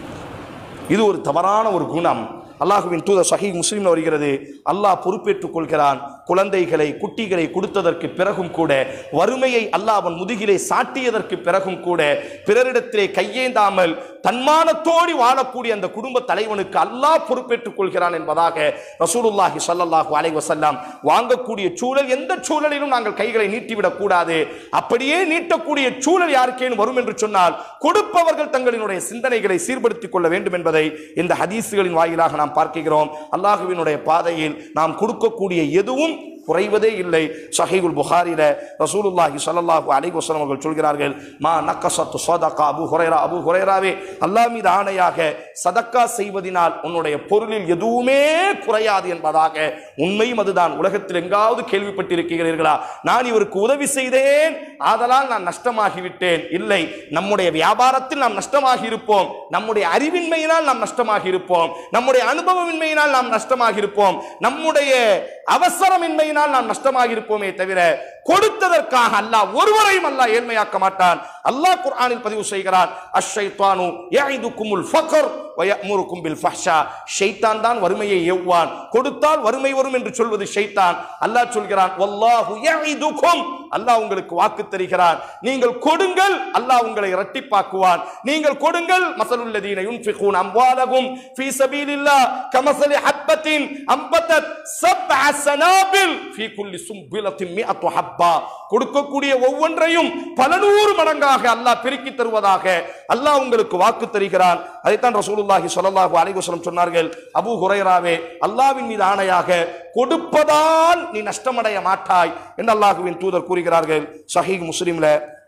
இது ஒரு தவறான ஒரு குணம் அல்லாஹுவின் தூதர் சஹீ முஸ்லீம்ல வருகிறது அல்லாஹ் பொறுப்பேற்றுக் கொள்கிறான் குழந்தைகளை குட்டிகளை கொடுத்ததற்கு பிறகும் கூட வறுமையை அல்லாஹ் அவன் முதுகிலே சாட்டியதற்கு பிறகும் கூட பிறரிடத்திலே கையேந்தாமல் தன்மானத்தோடி வாழக்கூடிய அந்த குடும்ப தலைவனுக்கு அல்லாஹ் பொறுப்பேற்றுக் கொள்கிறான் என்பதாக ரசூலுல்லாஹி ஸல்லல்லாஹு அலைஹி வஸல்லம் வாங்கக்கூடிய சூழல் எந்த சூழலிலும் நாங்கள் கைகளை நீட்டிவிடக் கூடாது அப்படியே நீட்டக்கூடிய சூழல் யாருக்கேனும் வரும் என்று சொன்னால் கொடுப்பவர்கள் தங்களினுடைய சிந்தனைகளை சீர்படுத்திக் கொள்ள வேண்டும் என்பதை இந்த ஹதீஸுகளின் வாயிலாக நாம் பார்க்கிறோம் அல்லாஹுவினுடைய பாதையில் நாம் கொடுக்கக்கூடிய எதுவும் குறைவதே இல்லை சஹீகுல் புகாரில ரசூலுல்லாஹி ஸல்லல்லாஹு அலைஹி வஸல்லம் அவர்கள் சொல்கிறார்கள் மா நக்கசத்து சதகா அபு ஹுரைரா அபு ஹுரைராவே அல்லாஹ் மீது ஆணையாக சதக்கா செய்வதினால் உன்னுடைய பொருளில் எதுவுமே குறையாது என்பதாக உண்மையும் அதுதான் உலகத்தில் எங்காவது கேள்விப்பட்டிருக்கிறீர்களா நான் இவருக்கு உதவி செய்தேன் ஆதலால் நான் நஷ்டமாகிவிட்டேன் இல்லை நம்முடைய வியாபாரத்தில் நாம் நஷ்டமாகி இருப்போம் நம்முடைய அறிவின்மையினால் நாம் நஷ்டமாகி இருப்போம் நம்முடைய அனுபவமின்மையினால் நாம் நஷ்டமாகி இருப்போம் நம்முடைய அவசரமின்மையினால் நாம் நஷ்டமாகி இருப்போமே தவிர கொடுத்ததற்காக அல்லாஹ் ஒருவரையும் அல்லாஹ் ஏழ்மையாக்க மாட்டான் அல்லாஹ் குர்ஆனில் பதிவு செய்கிறான் அஷ்ஷைத்தானு யஇதுக்குமுல் ஃபக்ர் வயமுருக்கும் பில் ஃபஹ்ஷா ஷைத்தான் தான் வறுமையை ஏவுவான் கொடுத்தால் வறுமை வரும் என்று சொல்வது ஷைத்தான் அல்லாஹ் சொல்கிறான் வல்லாஹு யஇதுக்கும் அல்லாஹ் உங்களுக்கு வாக்கு தருகிறான் நீங்கள் கொடுங்கள் அல்லாஹ் உங்களை இரட்டிப்பாக்குவான் நீங்கள் கொடுங்கள் மசலுல்லதீன யுன்ஃபிகூன் அம்வாலகும் ஃபீ சபீலில்லாஹ் கமஸலி ஹப்பத்தின் அம்பத்தத் சப்அ சனாபில் ஃபீ குல்லி சும்பிலத்தின் மிஅத்து ஹப்பா கொடுக்கக்கூடிய ஒவ்வொன்றையும் பல நூறு மடங்காக அல்லாஹ் பெருக்கி தருவதாக அல்லாஹ் உங்களுக்கு வாக்கு தருகிறான் அதைத்தான் ரசூலுல்லாஹி ஸல்லல்லாஹு அலைஹி வஸல்லம் சொன்னார்கள் அபூ ஹுரைராவே அல்லாஹ்வின் மீது ஆணையாக கொடுப்பதால் நீ நஷ்டமடைய மாட்டாய் என்று அல்லாஹுவின் தூதர் கூறுகிறார்கள் சஹீஹ் முஸ்லிம்ல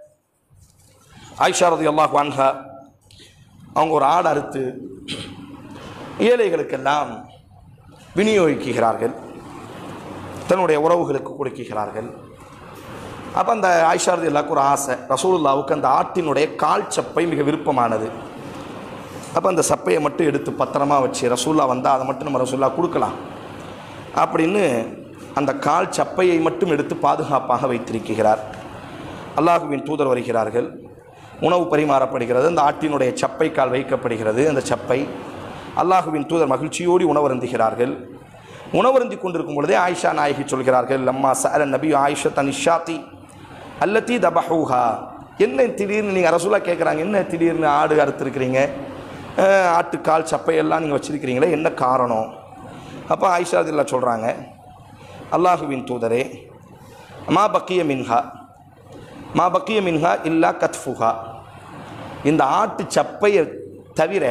ஆயிஷா ரலியல்லாஹு அன்ஹா அவங்க ஒரு ஆடு அறுத்து ஏழைகளுக்கெல்லாம் விநியோகிக்கிறார்கள் தன்னுடைய உறவுகளுக்கு கொடுக்கிறார்கள் அப்போ அந்த ஆயிஷாரதி எல்லாருக்கும் ஒரு ஆசை ரசூலுல்லாவுக்கு அந்த ஆட்டினுடைய கால் சப்பை மிக விருப்பமானது அப்போ அந்த சப்பையை மட்டும் எடுத்து பத்திரமா வச்சு ரசூல்லா வந்தால் அதை மட்டும் நம்ம ரசூல்லா கொடுக்கலாம் அப்படின்னு அந்த கால் சப்பையை மட்டும் எடுத்து பாதுகாப்பாக வைத்திருக்கிறார் அல்லாஹுவின் தூதர் வருகிறார்கள் உணவு பரிமாறப்படுகிறது அந்த ஆட்டினுடைய சப்பை கால் வைக்கப்படுகிறது அந்த சப்பை அல்லாஹுவின் தூதர் மகிழ்ச்சியோடு உணவருந்துகிறார்கள் உணவருந்தி கொண்டிருக்கும் பொழுதே ஆயிஷா நாயகி சொல்கிறார்கள் அம்மா சஅல நபி ஆயிஷா தனிஷாத்தி அல்லத்தி தபஹூஹா என்ன திடீர்னு நீங்கள் ரசூலா கேட்குறாங்க என்ன திடீர்னு ஆடு அறுத்துருக்கிறீங்க அஹ், ஆட்டுக்கால் சப்பையெல்லாம் நீங்கள் வச்சிருக்கிறீங்களே என்ன காரணம் அப்போ ஆயிஷா தில்லா சொல்கிறாங்க அல்லாஹுவின் தூதரே மா பக்கிய மின்ஹா மா பக்கிய மின்ஹா இல்லா கத்ஃபுஹா இந்த ஆட்டு சப்பையை தவிர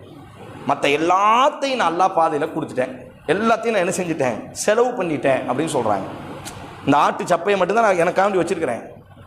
மற்ற எல்லாத்தையும் நான் அல்லா பாதையில் கொடுத்துட்டேன் எல்லாத்தையும் நான் என்ன செஞ்சுட்டேன் செலவு பண்ணிட்டேன் அப்படின்னு சொல்கிறாங்க இந்த ஆட்டு சப்பையை மட்டும்தான் நான் எனக்காண்டி வச்சிருக்கிறேன்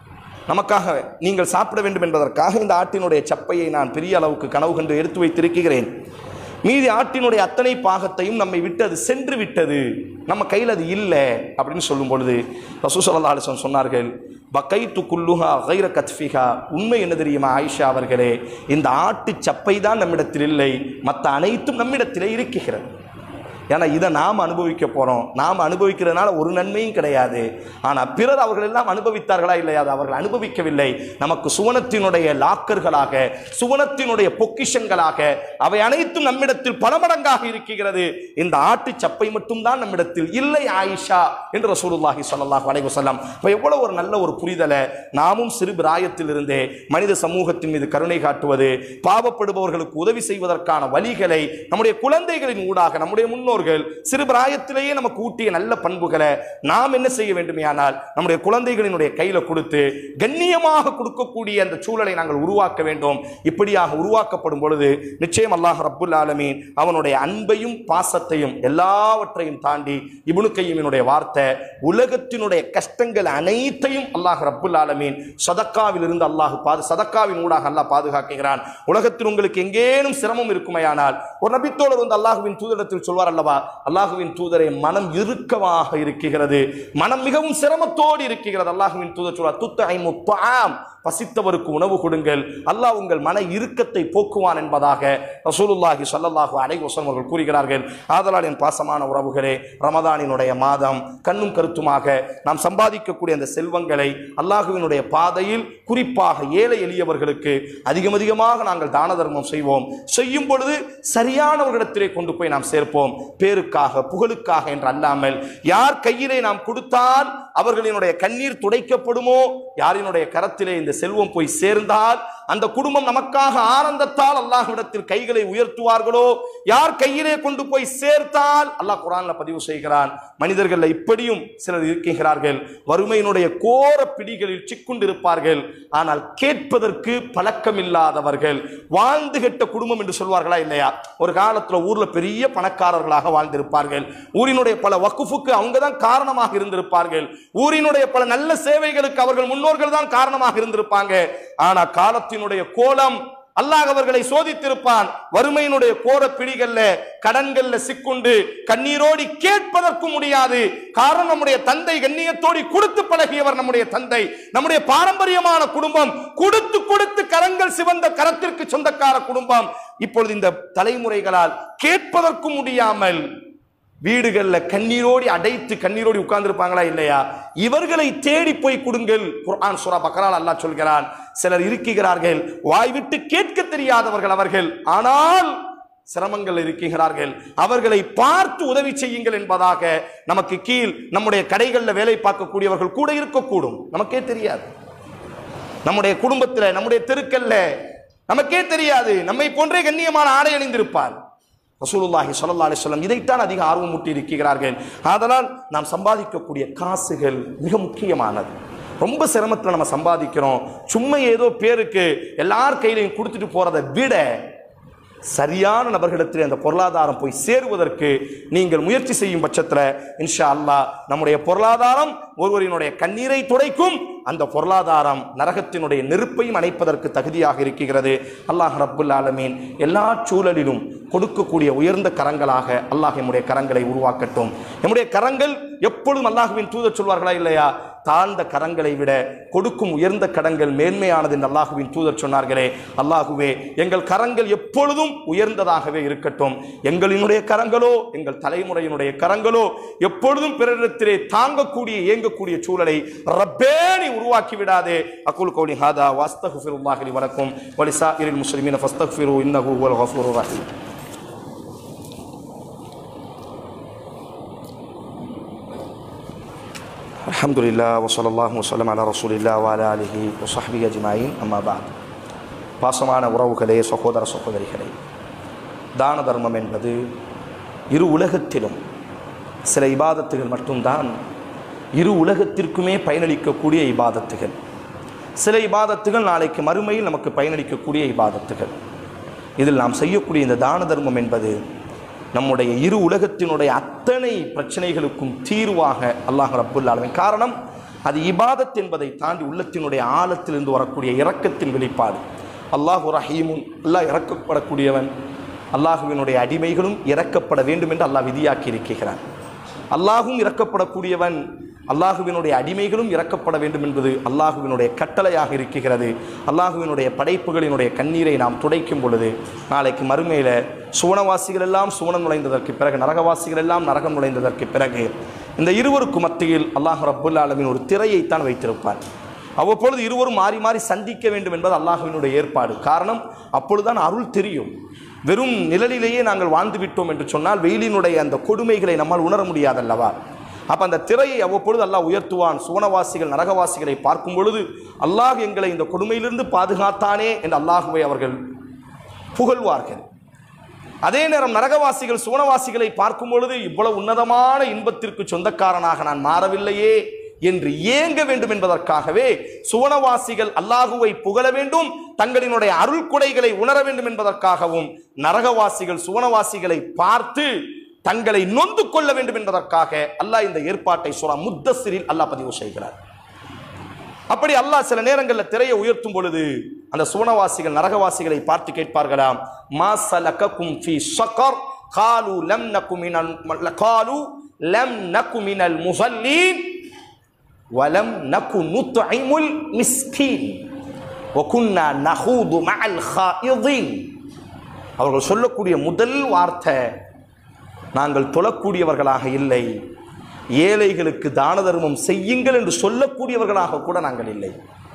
நமக்காக நீங்கள் சாப்பிட வேண்டும் என்பதற்காக இந்த ஆட்டினுடைய சப்பையை நான் பெரிய அளவுக்கு கனவு கண்டு எடுத்து வைத்திருக்கிறேன் மீதி ஆட்டினுடைய அத்தனை பாகத்தையும் நம்மை விட்டு அது சென்று விட்டது நம்ம கையில் அது இல்லை அப்படின்னு சொல்லும் பொழுது ரசூசல்லா அலிசன் சொன்னார்கள் பக்கைத்து குல்லுஹா கைர கத்ஃபிகா உண்மை என்ன தெரியுமா ஆயிஷா அவர்களே இந்த ஆட்டு சப்பை தான் நம்மிடத்தில் இல்லை மற்ற அனைத்தும் நம்மிடத்திலே இருக்கிறது ஏன்னா இதை நாம் அனுபவிக்க போகிறோம் நாம் அனுபவிக்கிறதுனால ஒரு நன்மையும் கிடையாது ஆனால் பிறர் அவர்கள் எல்லாம் அனுபவித்தார்களா இல்லையா அது அவர்கள் அனுபவிக்கவில்லை நமக்கு சுவனத்தினுடைய லாக்கர்களாக சுவனத்தினுடைய பொக்கிஷங்களாக அவை அனைத்தும் நம்மிடத்தில் பல மடங்காக இருக்கிறது இந்த ஆட்டு சப்பை மட்டும்தான் நம்மிடத்தில் இல்லை ஆயிஷா என்று ரசூலுல்லாஹி ஸல்லல்லாஹு அலைஹி வஸல்லம் இப்போ எவ்வளவு ஒரு நல்ல ஒரு புரிதலை நாமும் சிறு பிராயத்திலிருந்தே மனித சமூகத்தின் மீது கருணை காட்டுவது பாவப்படுபவர்களுக்கு உதவி செய்வதற்கான வழிகளை நம்முடைய குழந்தைகளின் ஊடாக நம்முடைய முன்னோர்கள் சிறு பிராயத்திலேயே நமக்கு ஊட்டிய நல்ல பண்புகளை நாம் என்ன செய்ய வேண்டுமையானால் நம்முடைய குழந்தைகளினுடைய கையில கொடுத்து கண்ணியமாக கொடுக்கக்கூடிய அந்த சூழலை நாங்கள் உருவாக்க வேண்டும் இப்படியாக உருவாக்கப்படும் பொழுது நிச்சயம் அல்லாஹ் ரப்புல் ஆலமீன் அவனுடைய அன்பையும் பாசத்தையும் எல்லாவற்றையும் தாண்டி இப்னு கையினுடைய வார்த்தை உலகத்தினுடைய கஷ்டங்கள் அனைத்தையும் அல்லாஹ் ரப்புல் ஆலமீன் சதக்காவில் இருந்து அல்லாஹ் பாது சதக்காவின் ஊடாக அல்லாஹ் பாதுகாக்கிறான் உலகத்தில் உங்களுக்கு எங்கேனும் சிரமம் இருக்குமையானால் ஒரு நபித்தோழர் வந்து அல்லாஹுவின் தூதரிடத்தில் சொல்வார் அல்லவா அல்லாஹுவின் தூதரை மனம் இறுக்கமாக இருக்கிறது மனம் மிகவும் சிரமத்தோடு இருக்கிறது அல்லாஹுவின் தூதர் சொல்வார் துத்தை முப்பாம் பசித்தவருக்கு உணவு கொடுங்கள் அல்லாஹ் உங்கள் மன இறுக்கத்தை போக்குவான் என்பதாக ரசூலுல்லாஹி ஸல்லல்லாஹு அலைஹி வஸல்லம் அவர்கள் கூறுகிறார்கள் ஆதலால் என் பாசமான உறவுகளே ரமதானினுடைய மாதம் கண்ணும் கருத்துமாக நாம் சம்பாதிக்கக்கூடிய அந்த செல்வங்களை அல்லாஹுவினுடைய பாதையில் குறிப்பாக ஏழை எளியவர்களுக்கு அதிகம் அதிகமாக நாங்கள் தான தர்மம் செய்வோம் செய்யும் பொழுது சரியானவர்களிடத்திலே கொண்டு போய் நாம் சேர்ப்போம் பேருக்காக புகழுக்காக என்று அல்லாமல் யார் கையிலே நாம் கொடுத்தால் அவர்களினுடைய கண்ணீர் துடைக்கப்படுமோ யாரினுடைய கரத்திலே இந்த செல்வம் போய் சேர்ந்தால் அந்த குடும்பம் நமக்காக ஆனந்தத்தால் அல்லாஹ்விடத்தில் கைகளை உயர்த்துவார்களோ யார் கையிலே கொண்டு போய் சேர்த்தால் அல்லாஹ் குரான்ல பதிவு செய்கிறான் மனிதர்கள் இப்படியும் சிலர் இருக்கிறார்கள் வறுமையினுடைய கோர பிடிகளில் சிக்குண்டிருப்பார்கள் ஆனால் கேட்பதற்கு பழக்கமில்லாதவர்கள் வாழ்ந்து கெட்ட குடும்பம் என்று சொல்வார்களா இல்லையா ஒரு காலத்துல ஊர்ல பெரிய பணக்காரர்களாக வாழ்ந்திருப்பார்கள் ஊரினுடைய பல வக்குஃபுக்கு அவங்க தான் காரணமாக இருந்திருப்பார்கள் ஊரினுடைய பல நல்ல சேவைகளுக்கு அவர்கள் முன்னோர்கள் தான் காரணமாக இருந்திருப்பாங்க ஆனா காலத்தினுடைய கோலம் அல்லாஹ் அவர்களை சோதித்திருப்பான் வறுமையினுடைய கோர பிடிகள்ல கடன்கள்ல சிக்குண்டு கண்ணீரோடி கேட்பதற்கு முடியாது காரணம் நம்முடைய தந்தை கண்ணியத்தோடி கொடுத்து பழகியவர் நம்முடைய தந்தை நம்முடைய பாரம்பரியமான குடும்பம் கொடுத்து கொடுத்து கரங்கள் சிவந்த கரத்திற்கு சொந்தக்கார குடும்பம் இப்பொழுது இந்த தலைமுறைகளால் கேட்பதற்கு முடியாமல் வீடுகள்ல கண்ணீரோடி அடைத்து கண்ணீரோடி உட்கார்ந்திருப்பாங்களா இல்லையா இவர்களை தேடி போய் கொடுங்கள் குர்ஆன் சூரா பக்கரால் அல்லாஹ் சொல்கிறான் சிலர் இருக்கிறார்கள் வாய் விட்டு கேட்க தெரியாதவர்கள் அவர்கள் ஆனால் சிரமங்கள் இருக்கிறார்கள் அவர்களை பார்த்து உதவி செய்யுங்கள் என்பதாக நமக்கு கீழ் நம்முடைய கடைகளில் வேலை பார்க்கக்கூடியவர்கள் கூட இருக்கக்கூடும் நமக்கே தெரியாது நம்முடைய குடும்பத்தில் நம்முடைய தெருக்கல்ல நமக்கே தெரியாது நம்மை போன்றே கண்ணியமான ஆடை அணிந்திருப்பார் ரசூலுல்லாஹி ஸல்லல்லாஹு அலைஹி வஸல்லம் இதைத்தான் அதிக ஆர்வம் மூட்டி இருக்கிறார்கள் ஆதலால் நாம் சம்பாதிக்கக்கூடிய காசுகள் மிக முக்கியமானது ரொம்ப சிரமத்தில் நம்ம சம்பாதிக்கிறோம் சும்மா ஏதோ பேருக்கு எல்லார் கையிலையும் கொடுத்துட்டு போறதை விட சரியான நபர்களிடத்தில் அந்த பொருளாதாரம் போய் சேருவதற்கு நீங்கள் முயற்சி செய்யும் பட்சத்தில் இன்ஷா அல்லாஹ் நம்முடைய பொருளாதாரம் ஒருவரினுடைய கண்ணீரை துடைக்கும் அந்த பொருளாதாரம் நரகத்தினுடைய நெருப்பையும் அணைப்பதற்கு தகுதியாக இருக்கிறது அல்லாஹ் ரப்புல் ஆலமீன் எல்லா சூழலிலும் கொடுக்கக்கூடிய உயர்ந்த கரங்களாக அல்லாஹ் நம்முடைய கரங்களை உருவாக்கட்டும் நம்முடைய கரங்கள் எப்பொழுதும் அல்லாஹுவின் தூதர் சொல்வார்களா இல்லையா தாழ்ந்த கரங்களை விட கொடுக்கும் உயர்ந்த கடங்கள் மேன்மையானது என்று அல்லாஹுவின் தூதர் சொன்னார்களே அல்லாஹுவே எங்கள் கரங்கள் எப்பொழுதும் உயர்ந்ததாகவே இருக்கட்டும் எங்களினுடைய கரங்களோ எங்கள் தலைமுறையினுடைய கரங்களோ எப்பொழுதும் பிறரிடத்திலே தாங்கக்கூடிய இயங்கக்கூடிய சூழலை ரப்பேனி உருவாக்கி விடாதே அக்குல் கௌலி ஹாதா வாஸ்தகுஃபிருல்லாஹி லி வலக்கும் வலிசா இரில் முஸ்லிமீன ஃபஸ்தக்ஃபிரு இன்னஹு ஹுவல் கஃபூருர் ரஹீம் الحمد لله وصلى الله وسلم على رسول الله وعلى آله وصحبه أجمعين أما بعد பாசமான உறவுகளே சகோதர சகோதரிகளே தான தர்மம் என்பது இரு உலகத்திலும் சில இபாதத்துகள் மட்டும்தான் இரு உலகத்திற்குமே பயனளிக்கக்கூடிய இபாதத்துகள் சில இபாதத்துகள் நாளைக்கு மறுமையில் நமக்கு பயனளிக்கக்கூடிய இபாதத்துகள் இதில் நாம் செய்யக்கூடிய இந்த தான தர்மம் என்பது நம்முடைய இரு உலகத்தினுடைய அத்தனை பிரச்சனைகளுக்கும் தீர்வாக அல்லாஹ் ரப்புல் ஆலமீன் காரணம் அது இபாதத் என்பதை தாண்டி உள்ளத்தினுடைய ஆழத்திலிருந்து வரக்கூடிய இரக்கத்தின் வெளிப்பாடு அல்லாஹு ரஹீமுன் அல்லாஹ் இறக்கப்படக்கூடியவன் அல்லாஹுவினுடைய அடிமைகளும் இறக்கப்பட வேண்டும் என்று அல்லாஹ் விதியாக்கி இருக்கிறான் அல்லாஹும் இறக்கப்படக்கூடியவன் அல்லாஹுவினுடைய அடிமைகளும் இறக்கப்பட வேண்டும் என்பது அல்லாஹுவினுடைய கட்டளையாக இருக்கிறது அல்லாஹுவினுடைய படைப்புகளினுடைய கண்ணீரை நாம் துடைக்கும் பொழுது நாளைக்கு மறுமையில் சுவனவாசிகள் எல்லாம் சுவனம் நுழைந்ததற்கு பிறகு நரகவாசிகள் எல்லாம் நரகம் நுழைந்ததற்கு பிறகு இந்த இருவருக்கு மத்தியில் அல்லாஹ் ரப்புல் ஆலமின் ஒரு திரையைத்தான் வைத்திருப்பார் அவ்வப்பொழுது இருவரும் மாறி மாறி சந்திக்க வேண்டும் என்பது அல்லாஹுவினுடைய ஏற்பாடு காரணம் அப்பொழுதுதான் அருள் தெரியும் வெறும் நிழலிலேயே நாங்கள் வாழ்ந்து விட்டோம் என்று சொன்னால் வெயிலினுடைய அந்த கொடுமைகளை நம்மால் உணர முடியாதல்லவா அப்ப அந்த திரையை அவ்வப்பொழுது அல்லாஹ் உயர்த்துவான் சுவனவாசிகள் நரகவாசிகளை பார்க்கும் பொழுது அல்லாஹ் எங்களை இந்த கொடுமையிலிருந்து பாதுகாத்தானே என்று அல்லாஹுவை அவர்கள் புகழ்வார்கள் அதே நேரம் நரகவாசிகள் சுவனவாசிகளை பார்க்கும் பொழுது இவ்வளவு உன்னதமான இன்பத்திற்கு சொந்தக்காரனாக நான் மாறவில்லையே என்று ஏங்க வேண்டும் என்பதற்காகவே சுவனவாசிகள் அல்லாஹுவை புகழ வேண்டும் தங்களினுடைய அருள் கொடைகளை உணர வேண்டும் என்பதற்காகவும் நரகவாசிகள் சுவனவாசிகளை பார்த்து தங்களை நொந்து கொள்ள வேண்டும் என்பதற்காக அல்லாஹ் இந்த ஏற்பாட்டை சுரா முத்தசிரில் அல்லாஹ் பதிவு செய்கிறார் அப்படி அல்லாஹ் சில நேரங்களில் திரையை உயர்த்தும் பொழுது அந்த சுவனவாசிகள் நரகவாசிகளை பார்த்து கேட்பார்களாம் மா சலகக்கும் ஃபீ ஸகர் காலு லம் நகு மினல் காலு லம் நகு மினல் முஸல்லீன் வலம் நகு நுத்இமுல் மிஸ்கீன் வகுன்னா நஹூது மஅல் ஹாயிதீன் அவர்கள் சொல்லக்கூடிய முதல் வார்த்தை நாங்கள் தொழக்கூடியவர்களாக இல்லை ஏழைகளுக்கு தான தர்மம் செய்யுங்கள் என்று சொல்லக்கூடியவர்களாக கூட நாங்கள் இல்லை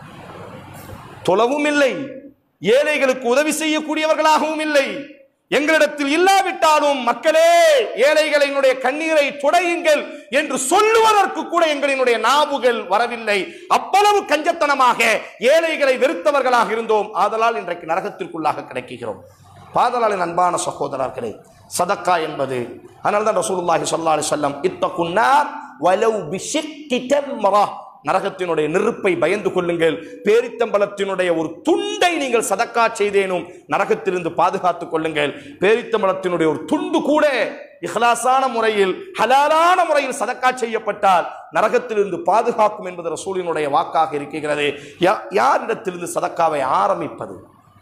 தொழவும் இல்லை ஏழைகளுக்கு உதவி செய்யக்கூடியவர்களாகவும் இல்லை எங்களிடத்தில் இல்லாவிட்டாலும் மக்களே ஏழைகளினுடைய கண்ணீரை துடையுங்கள் என்று சொல்லுவதற்கு கூட எங்களினுடைய நாவுகள் வரவில்லை அவ்வளவு கஞ்சத்தனமாக ஏழைகளை வெறுத்தவர்களாக இருந்தோம் ஆதலால் இன்றைக்கு நரகத்திற்குள்ளாக கிடைக்கிறோம் பாதலாளின் அன்பான சகோதரர்களே சதக்கா என்பது அதனால தான் ரசூலுல்லாஹி ஸல்லல்லாஹு அலைஹி வஸல்லம் இத்தகுன்னார் வலவ் பிஷிக்கி தம்ரா நரகத்தினுடைய நெருப்பை பயந்து கொள்ளுங்கள் பேரித்தம்பலத்தினுடைய ஒரு துண்டை நீங்கள் சதக்கா செய்தேனும் நரகத்திலிருந்து பாதுகாத்துக் கொள்ளுங்கள் பேரித்தம்பலத்தினுடைய ஒரு துண்டு கூட இஹ்லாசான முறையில் ஹலாலான முறையில் சதக்கா செய்யப்பட்டால் நரகத்திலிருந்து பாதுகாக்கும் என்பது ரசூலினுடைய வாக்காக இருக்கிறது யா- யாரிடத்திலிருந்து சதக்காவை ஆரம்பிப்பது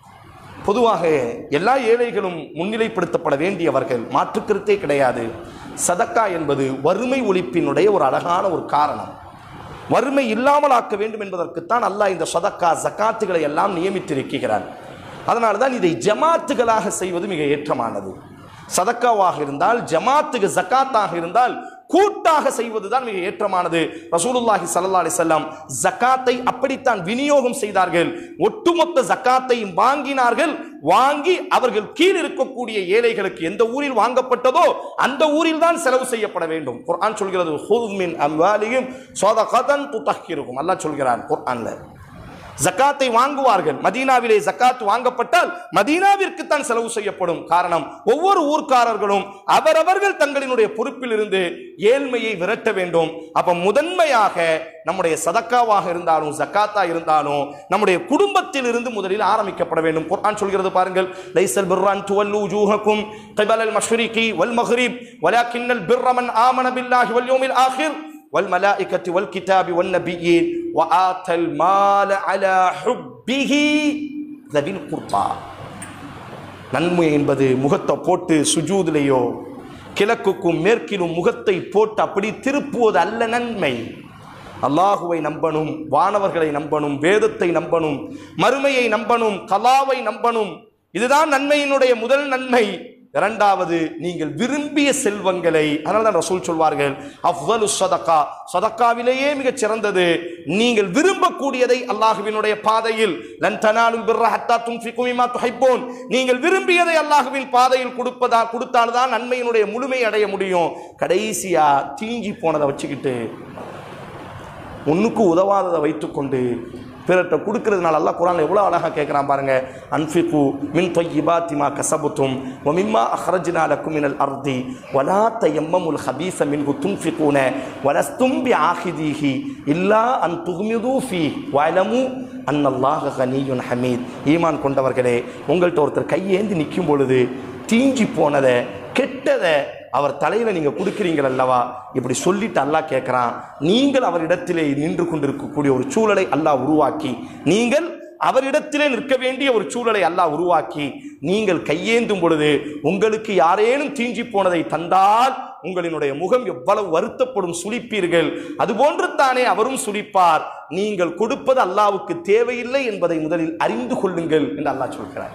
பொதுவாக எல்லா ஏழைகளும் முன்னிலைப்படுத்தப்பட வேண்டியவர்கள் மாற்றுக்கருத்தே கிடையாது சதக்கா என்பது வறுமை ஒழிப்பினுடைய ஒரு அழகான ஒரு காரணம் வறுமை இல்லாமல் ஆக்க வேண்டும் என்பதற்குத்தான் அல்லாஹ் இந்த சதக்கா ஜக்காத்துகளை எல்லாம் நியமித்திருக்கிறான் அதனால தான் இதை ஜமாத்துகளாக செய்வது மிக ஏற்றமானது சதக்காவாக இருந்தால் ஜமாத்துக்கு ஜக்காத்தாக இருந்தால் கூட்டாக செய்வதுதான் மிக ஏற்றமானது ரசூலுல்லாஹி ஸல்லல்லாஹு அலைஹி வஸல்லம் ஜக்காத்தை அப்படித்தான் விநியோகம் செய்தார்கள் ஒட்டுமொத்த ஜக்காத்தையும் வாங்கினார்கள் வாங்கி அவர்கள் கீழ் இருக்கக்கூடிய ஏழைகளுக்கு எந்த ஊரில் வாங்கப்பட்டதோ அந்த ஊரில் தான் செலவு செய்யப்பட வேண்டும் குர்ஆன் சொல்கிறது ஹுத் மின் அம்வாலியும் ஸதகதன் துதஹிருக்கும் அல்லாஹ் சொல்கிறான் குர்ஆன்ல ஜக்காத்தை வாங்குவார்கள் மதீனாவிலே ஜக்காத் வாங்கப்பட்டால் மதீனாவிற்கு தான் செலவு செய்யப்படும் காரணம் ஒவ்வொரு ஊர்க்காரர்களும் அவரவர்கள் தங்களினுடைய பொறுப்பில் இருந்து ஏழ்மையை விரட்ட வேண்டும் அப்ப முதன்மையாக நம்முடைய சதக்காவாக இருந்தாலும் ஜக்காத்தா இருந்தாலும் நம்முடைய குடும்பத்தில் இருந்து முதலில் ஆரம்பிக்கப்பட வேண்டும் குர்ஆன் சொல்கிறது பாருங்கள் லைசல் பிர்ரான் துவல்லு ஜூஹக்கும் قبل المشرق والمغرب ولكن البر من آمن بالله واليوم الآخر والملائكة والكتاب والنبيين وآتى المال على حبه ذوي القربى நன்மை என்பது முகத்தை போட்டு சுஜூதிலேயோ கிழக்குக்கும் மேற்கிலும் முகத்தை போட்டு அப்படி திருப்புவது அல்ல நன்மை அல்லாஹுவை நம்பணும் வானவர்களை நம்பணும் வேதத்தை நம்பணும் மறுமையை நம்பணும் கலாவை நம்பணும் இதுதான் நன்மையினுடைய முதல் நன்மை இரண்டாவது நீங்கள் விரும்பிய செல்வங்களை அதனால தான் ரசூல் சொல்வார்கள் அஃதலு சதக்கா சதக்காவிலேயே மிகச் சிறந்தது நீங்கள் விரும்பக்கூடியதை அல்லாஹுவினுடைய பாதையில் லன் தனாலுல் பிர்ர ஹத்தா துன்ஃபிகு மிம்மா துஹிப்பூன் நீங்கள் விரும்பியதை அல்லாஹுவின் பாதையில் கொடுப்பதா கொடுத்தால்தான் நன்மையினுடைய முழுமை அடைய முடியும் கடைசியா தீஞ்சி போனதை வச்சுக்கிட்டு ஒன்றுக்கு உதவாததை வைத்துக்கொண்டு பிறர்கிட்ட கொடுக்கறதுனால அல்லாஹ் குரான் எவ்வளோ அழகாக கேட்குறான் பாருங்க அன்ஃபிகு மின் தொய்யிபாத்திமா கசபுத்தும் ஒமிம்மா அஹ்ரஜினா லக்கும் மினல் அர்தி வலா தயம்மமுல் ஹபீஸ மின்ஹு துன்ஃபிகூன வலஸ்தும் பி ஆஹிதீஹி இல்லா அன் துஹ்மிது ஃபீ வலமு அன்னல்லாஹ கனியுன் ஹமீத் ஈமான் கொண்டவர்களே உங்கள்கிட்ட ஒருத்தர் கையேந்தி நிற்கும் பொழுது தீஞ்சி போனதை கெட்டதை அவர் தலையில நீங்க கொடுக்கிறீங்கள் அல்லவா இப்படி சொல்லிட்டு அல்லாஹ் கேட்கிறான் நீங்கள் அவரிடத்திலே நின்று கொண்டிருக்கக்கூடிய ஒரு சூழலை அல்லாஹ் உருவாக்கி நீங்கள் அவரிடத்திலே நிற்க வேண்டிய ஒரு சூழலை அல்லாஹ் உருவாக்கி நீங்கள் கையேந்தும் பொழுது உங்களுக்கு யாரேனும் தீஞ்சி போனதை தந்தால் உங்களினுடைய முகம் எவ்வளவு வருத்தப்படும் சுளிப்பீர்கள் அதுபோன்று தானே அவரும் சுளிப்பார் நீங்கள் கொடுப்பது அல்லாவுக்கு தேவையில்லை என்பதை முதலில் அறிந்து கொள்ளுங்கள் என்று அல்லாஹ் சொல்கிறார்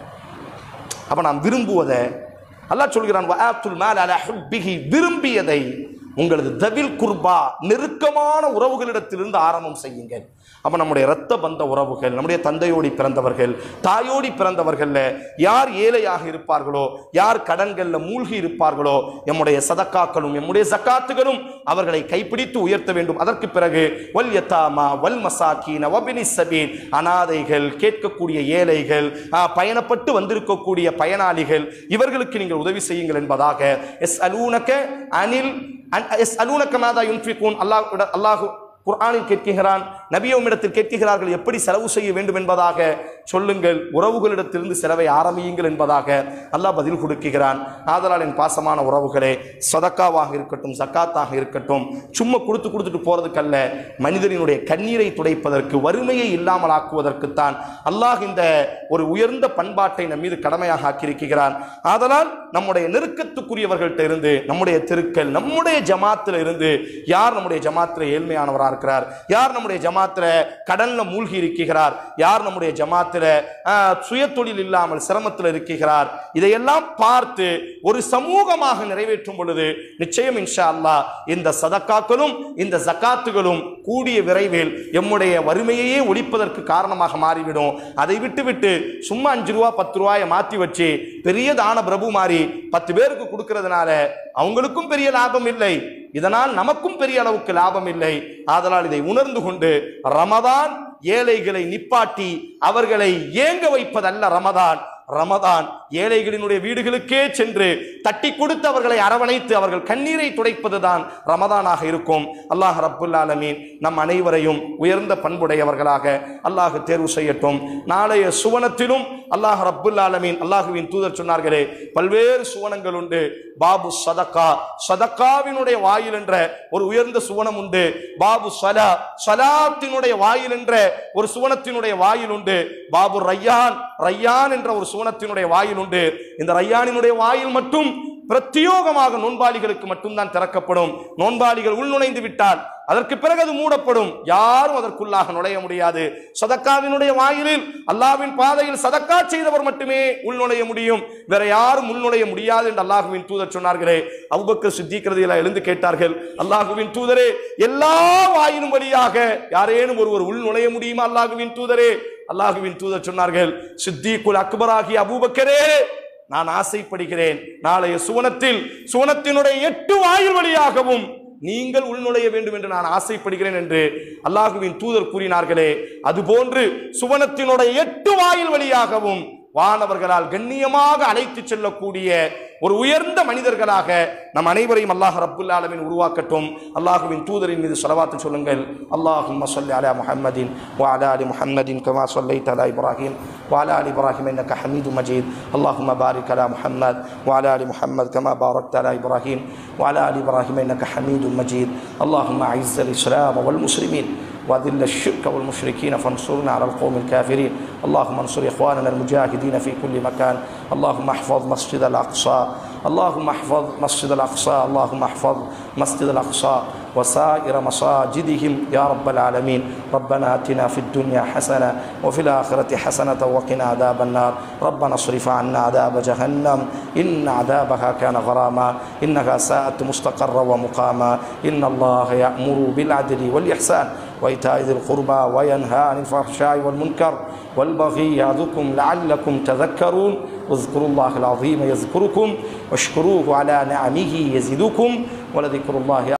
அப்ப நாம் விரும்புவதை அல்லாஹ் சொல்கிறான் வஆத்துல் மால் அலா ஹுப்பிஹி விரும்பியதை உங்களது தவில் குர்பா நெருக்கமான உறவுகளிடத்திலிருந்து ஆரம்பம் செய்யுங்கள் அப்ப நம்முடைய இரத்த பந்த உறவுகள் நம்முடைய தந்தையோடி பிறந்தவர்கள் தாயோடி பிறந்தவர்கள்ல யார் ஏழையாக இருப்பார்களோ யார் கடன்கள்ல மூழ்கி இருப்பார்களோ எம்முடைய சதக்காக்களும் எம்முடைய சக்காத்துகளும் அவர்களை கைப்பிடித்து உயர்த்த வேண்டும் அதற்கு பிறகு வல் யத்தாமா வல் மசாக்கீன வபினி சபீல் அனாதைகள் கேட்கக்கூடிய ஏழைகள் ஆ, பயணப்பட்டு வந்திருக்கக்கூடிய பயனாளிகள் இவர்களுக்கு நீங்கள் உதவி செய்யுங்கள் என்பதாக எஸ் அலூனக அனில் எஸ் அலூனக மாதா யுன்ஃபிகூன் அல்லாஹ் அல்லாஹு குர்ஆனில் கேட்கிறான் நபியவுமிடத்தில் கேட்கிறார்கள் எப்படி செலவு செய்ய வேண்டும் என்பதாக சொல்லுங்கள் உறவுகளிடத்திலிருந்து செலவை ஆரம்பியுங்கள் என்பதாக அல்லாஹ் பதில் கொடுக்கிறான் ஆதலால் என் பாசமான உறவுகளே சதக்காவாக இருக்கட்டும் சக்காத்தாக இருக்கட்டும் சும்மா கொடுத்து கொடுத்துட்டு போறதுக்கல்ல மனிதனினுடைய கண்ணீரை துடைப்பதற்கு வறுமையை இல்லாமல் ஆக்குவதற்குத்தான் அல்லாஹ் இந்த ஒரு உயர்ந்த பண்பாட்டை நம் மீது கடமையாக ஆக்கியிருக்கிறான் ஆதலால் நம்முடைய நெருக்கத்துக்குரியவர்கள்ட்ட இருந்து நம்முடைய தெருக்கள் நம்முடைய ஜமாத்துல இருந்து யார் நம்முடைய ஜமாத்துல ஏழ்மையானவரா இருக்கிறார் யார் நம்முடைய ஜமாத்துல கடன்ல மூழ்கி இருக்கிறார் யார் நம்முடைய ஜமாத்துல ஆஹ், சுயதொழில் இல்லாமல் சிரமத்தில் இருக்கிறார் இதையெல்லாம் பார்த்து ஒரு சமூகமாக நிறைவேற்றும் பொழுது நிச்சயம் இன்ஷா அல்லாஹ் இந்த சதக்காக்களும் இந்த ஜக்காத்துகளும் கூடிய விரைவில் எம்முடைய வறுமையையே ஒழிப்பதற்கு காரணமாக மாறிவிடும் அதை விட்டு விட்டு சும்மா அஞ்சு ரூபா பத்து ரூபாயை மாத்தி வச்சு பெரிய தான பிரபு மாறி பத்து பேருக்கு கொடுக்கறதுனால அவங்களுக்கும் பெரிய லாபம் இல்லை இதனால் நமக்கும் பெரிய அளவுக்கு லாபம் இல்லை ஆதலால் இதை உணர்ந்து கொண்டு ரமதான் ஏழைகளை நிப்பாட்டி அவர்களை ஏங்க வைப்பதல்ல ரமதான் ரமதான் ஏழைகளினுடைய வீடுகளுக்கே சென்று தட்டி கொடுத்து அவர்களை அரவணைத்து அவர்கள் கண்ணீரை துடைப்பதுதான் ரமதானாக இருக்கும் அல்லாஹ் ரப்புல் ஆலமீன் நம் அனைவரையும் உயர்ந்த பண்புடையவர்களாக அல்லாஹ் தேர்வு செய்யட்டும் நாளைய சுவனத்திலும் அல்லாஹ் ரப்புல் ஆலமீன் அல்லாஹுவின் தூதர் சொன்னார்களே பல்வேறு சுவனங்கள் உண்டு பாபு சதக்கா சதக்காவினுடைய வாயில் என்ற ஒரு உயர்ந்த சுவனம் உண்டு பாபு சலா சலாத்தினுடைய வாயில் என்ற ஒரு சுவனத்தினுடைய வாயில் உண்டு பாபு ரையான் ரையான் என்ற ஒரு சுவனத்தினுடைய வாயில் உண்டு இந்த ரையானினுடைய வாயில் மட்டும் பிரத்யோகமாக நோன்பாளிகளுக்கு மட்டும்தான் திறக்கப்படும் நோன்பாளிகள் உள்நுழைந்து விட்டால் அதற்கு பிறகு அது மூடப்படும் யாரும் அதற்குள்ளாக நுழைய முடியாது சதக்காவினுடைய வாயிலில் அல்லாவின் பாதையில் சதக்கா செய்தவர் மட்டுமே உள்நுழைய முடியும் வேற யாரும் உள்நுழைய முடியாது என்று அல்லாஹுவின் தூதர் சொன்னார்களே அவுபக்கர் சித்திக்கிறதையில் எழுந்து கேட்டார்கள் அல்லாஹுவின் தூதரே எல்லா வாயிலும் வழியாக யாரேனும் ஒருவர் உள் நுழைய முடியுமா அல்லாஹுவின் தூதரே அல்லாஹுவின் தூதர் சொன்னார்கள் சித்திகுல் அக்பராகிய அபூபக்கரே நான் ஆசைப்படுகிறேன் நாளைய சுவனத்தில் சுவனத்தினுடைய எட்டு வாயில் வழியாகவும் நீங்கள் உள்நுழைய வேண்டும் என்று நான் ஆசைப்படுகிறேன் என்று அல்லாஹுவின் தூதர் கூறினார்களே அதுபோன்று சுவனத்தினுடைய எட்டு வாயில் வழியாகவும் வானவர்களால் கண்ணியமாக அழைத்து செல்லக்கூடிய ஒரு உயர்ந்த மனிதர்களாக நம் அனைவரையும் அல்லாஹ் ரப்புல் ஆலமீன் உருவாக்கட்டும் அல்லாஹுவின் தூதரின் மீது ஸலவாத்து சொல்லுங்கள் அல்லாஹும்ம ஸல்லி அலா முஹம்மதின் வ அலா அலி முஹம்மதின் கமா ஸல்லைத அலா இப்ராஹிம் வ அலா அலி இப்ராஹிம் இன்னக ஹமீது மஜீத் அல்லாஹும்ம பாரிக் அலா முஹம்மத் வ அலா அலி முஹம்மத் கமா பாரக்த அலா இப்ராஹிம் வ அலா அலி இப்ராஹிம் இன்னக ஹமீது மஜீத் அல்லாஹும்ம அஇஸ்ஸ الإسلام والمسلمين وذل الشرك والمشركين فانصرنا على القوم الكافرين اللهم انصر إخواننا المجاهدين في كل مكان اللهم احفظ مسجد الأقصى اللهم احفظ مسجد الأقصى اللهم احفظ مسجد الأقصى وسائر مساجدهم يا رب العالمين ربنا اتنا في الدنيا حسنه وفي الاخره حسنه وقنا عذاب النار ربنا اصرف عنا عذاب جهنم ان عذابها كان غراما انها ساءت مستقرا ومقاما ان الله يامر بالعدل والاحسان وايتاء ذي القربى وينهى عن الفحشاء والمنكر والبغي يعظكم لعلكم تذكرون واذكروا الله العظيم يذكركم واشكروه على نعمه يزدكم ولذكر الله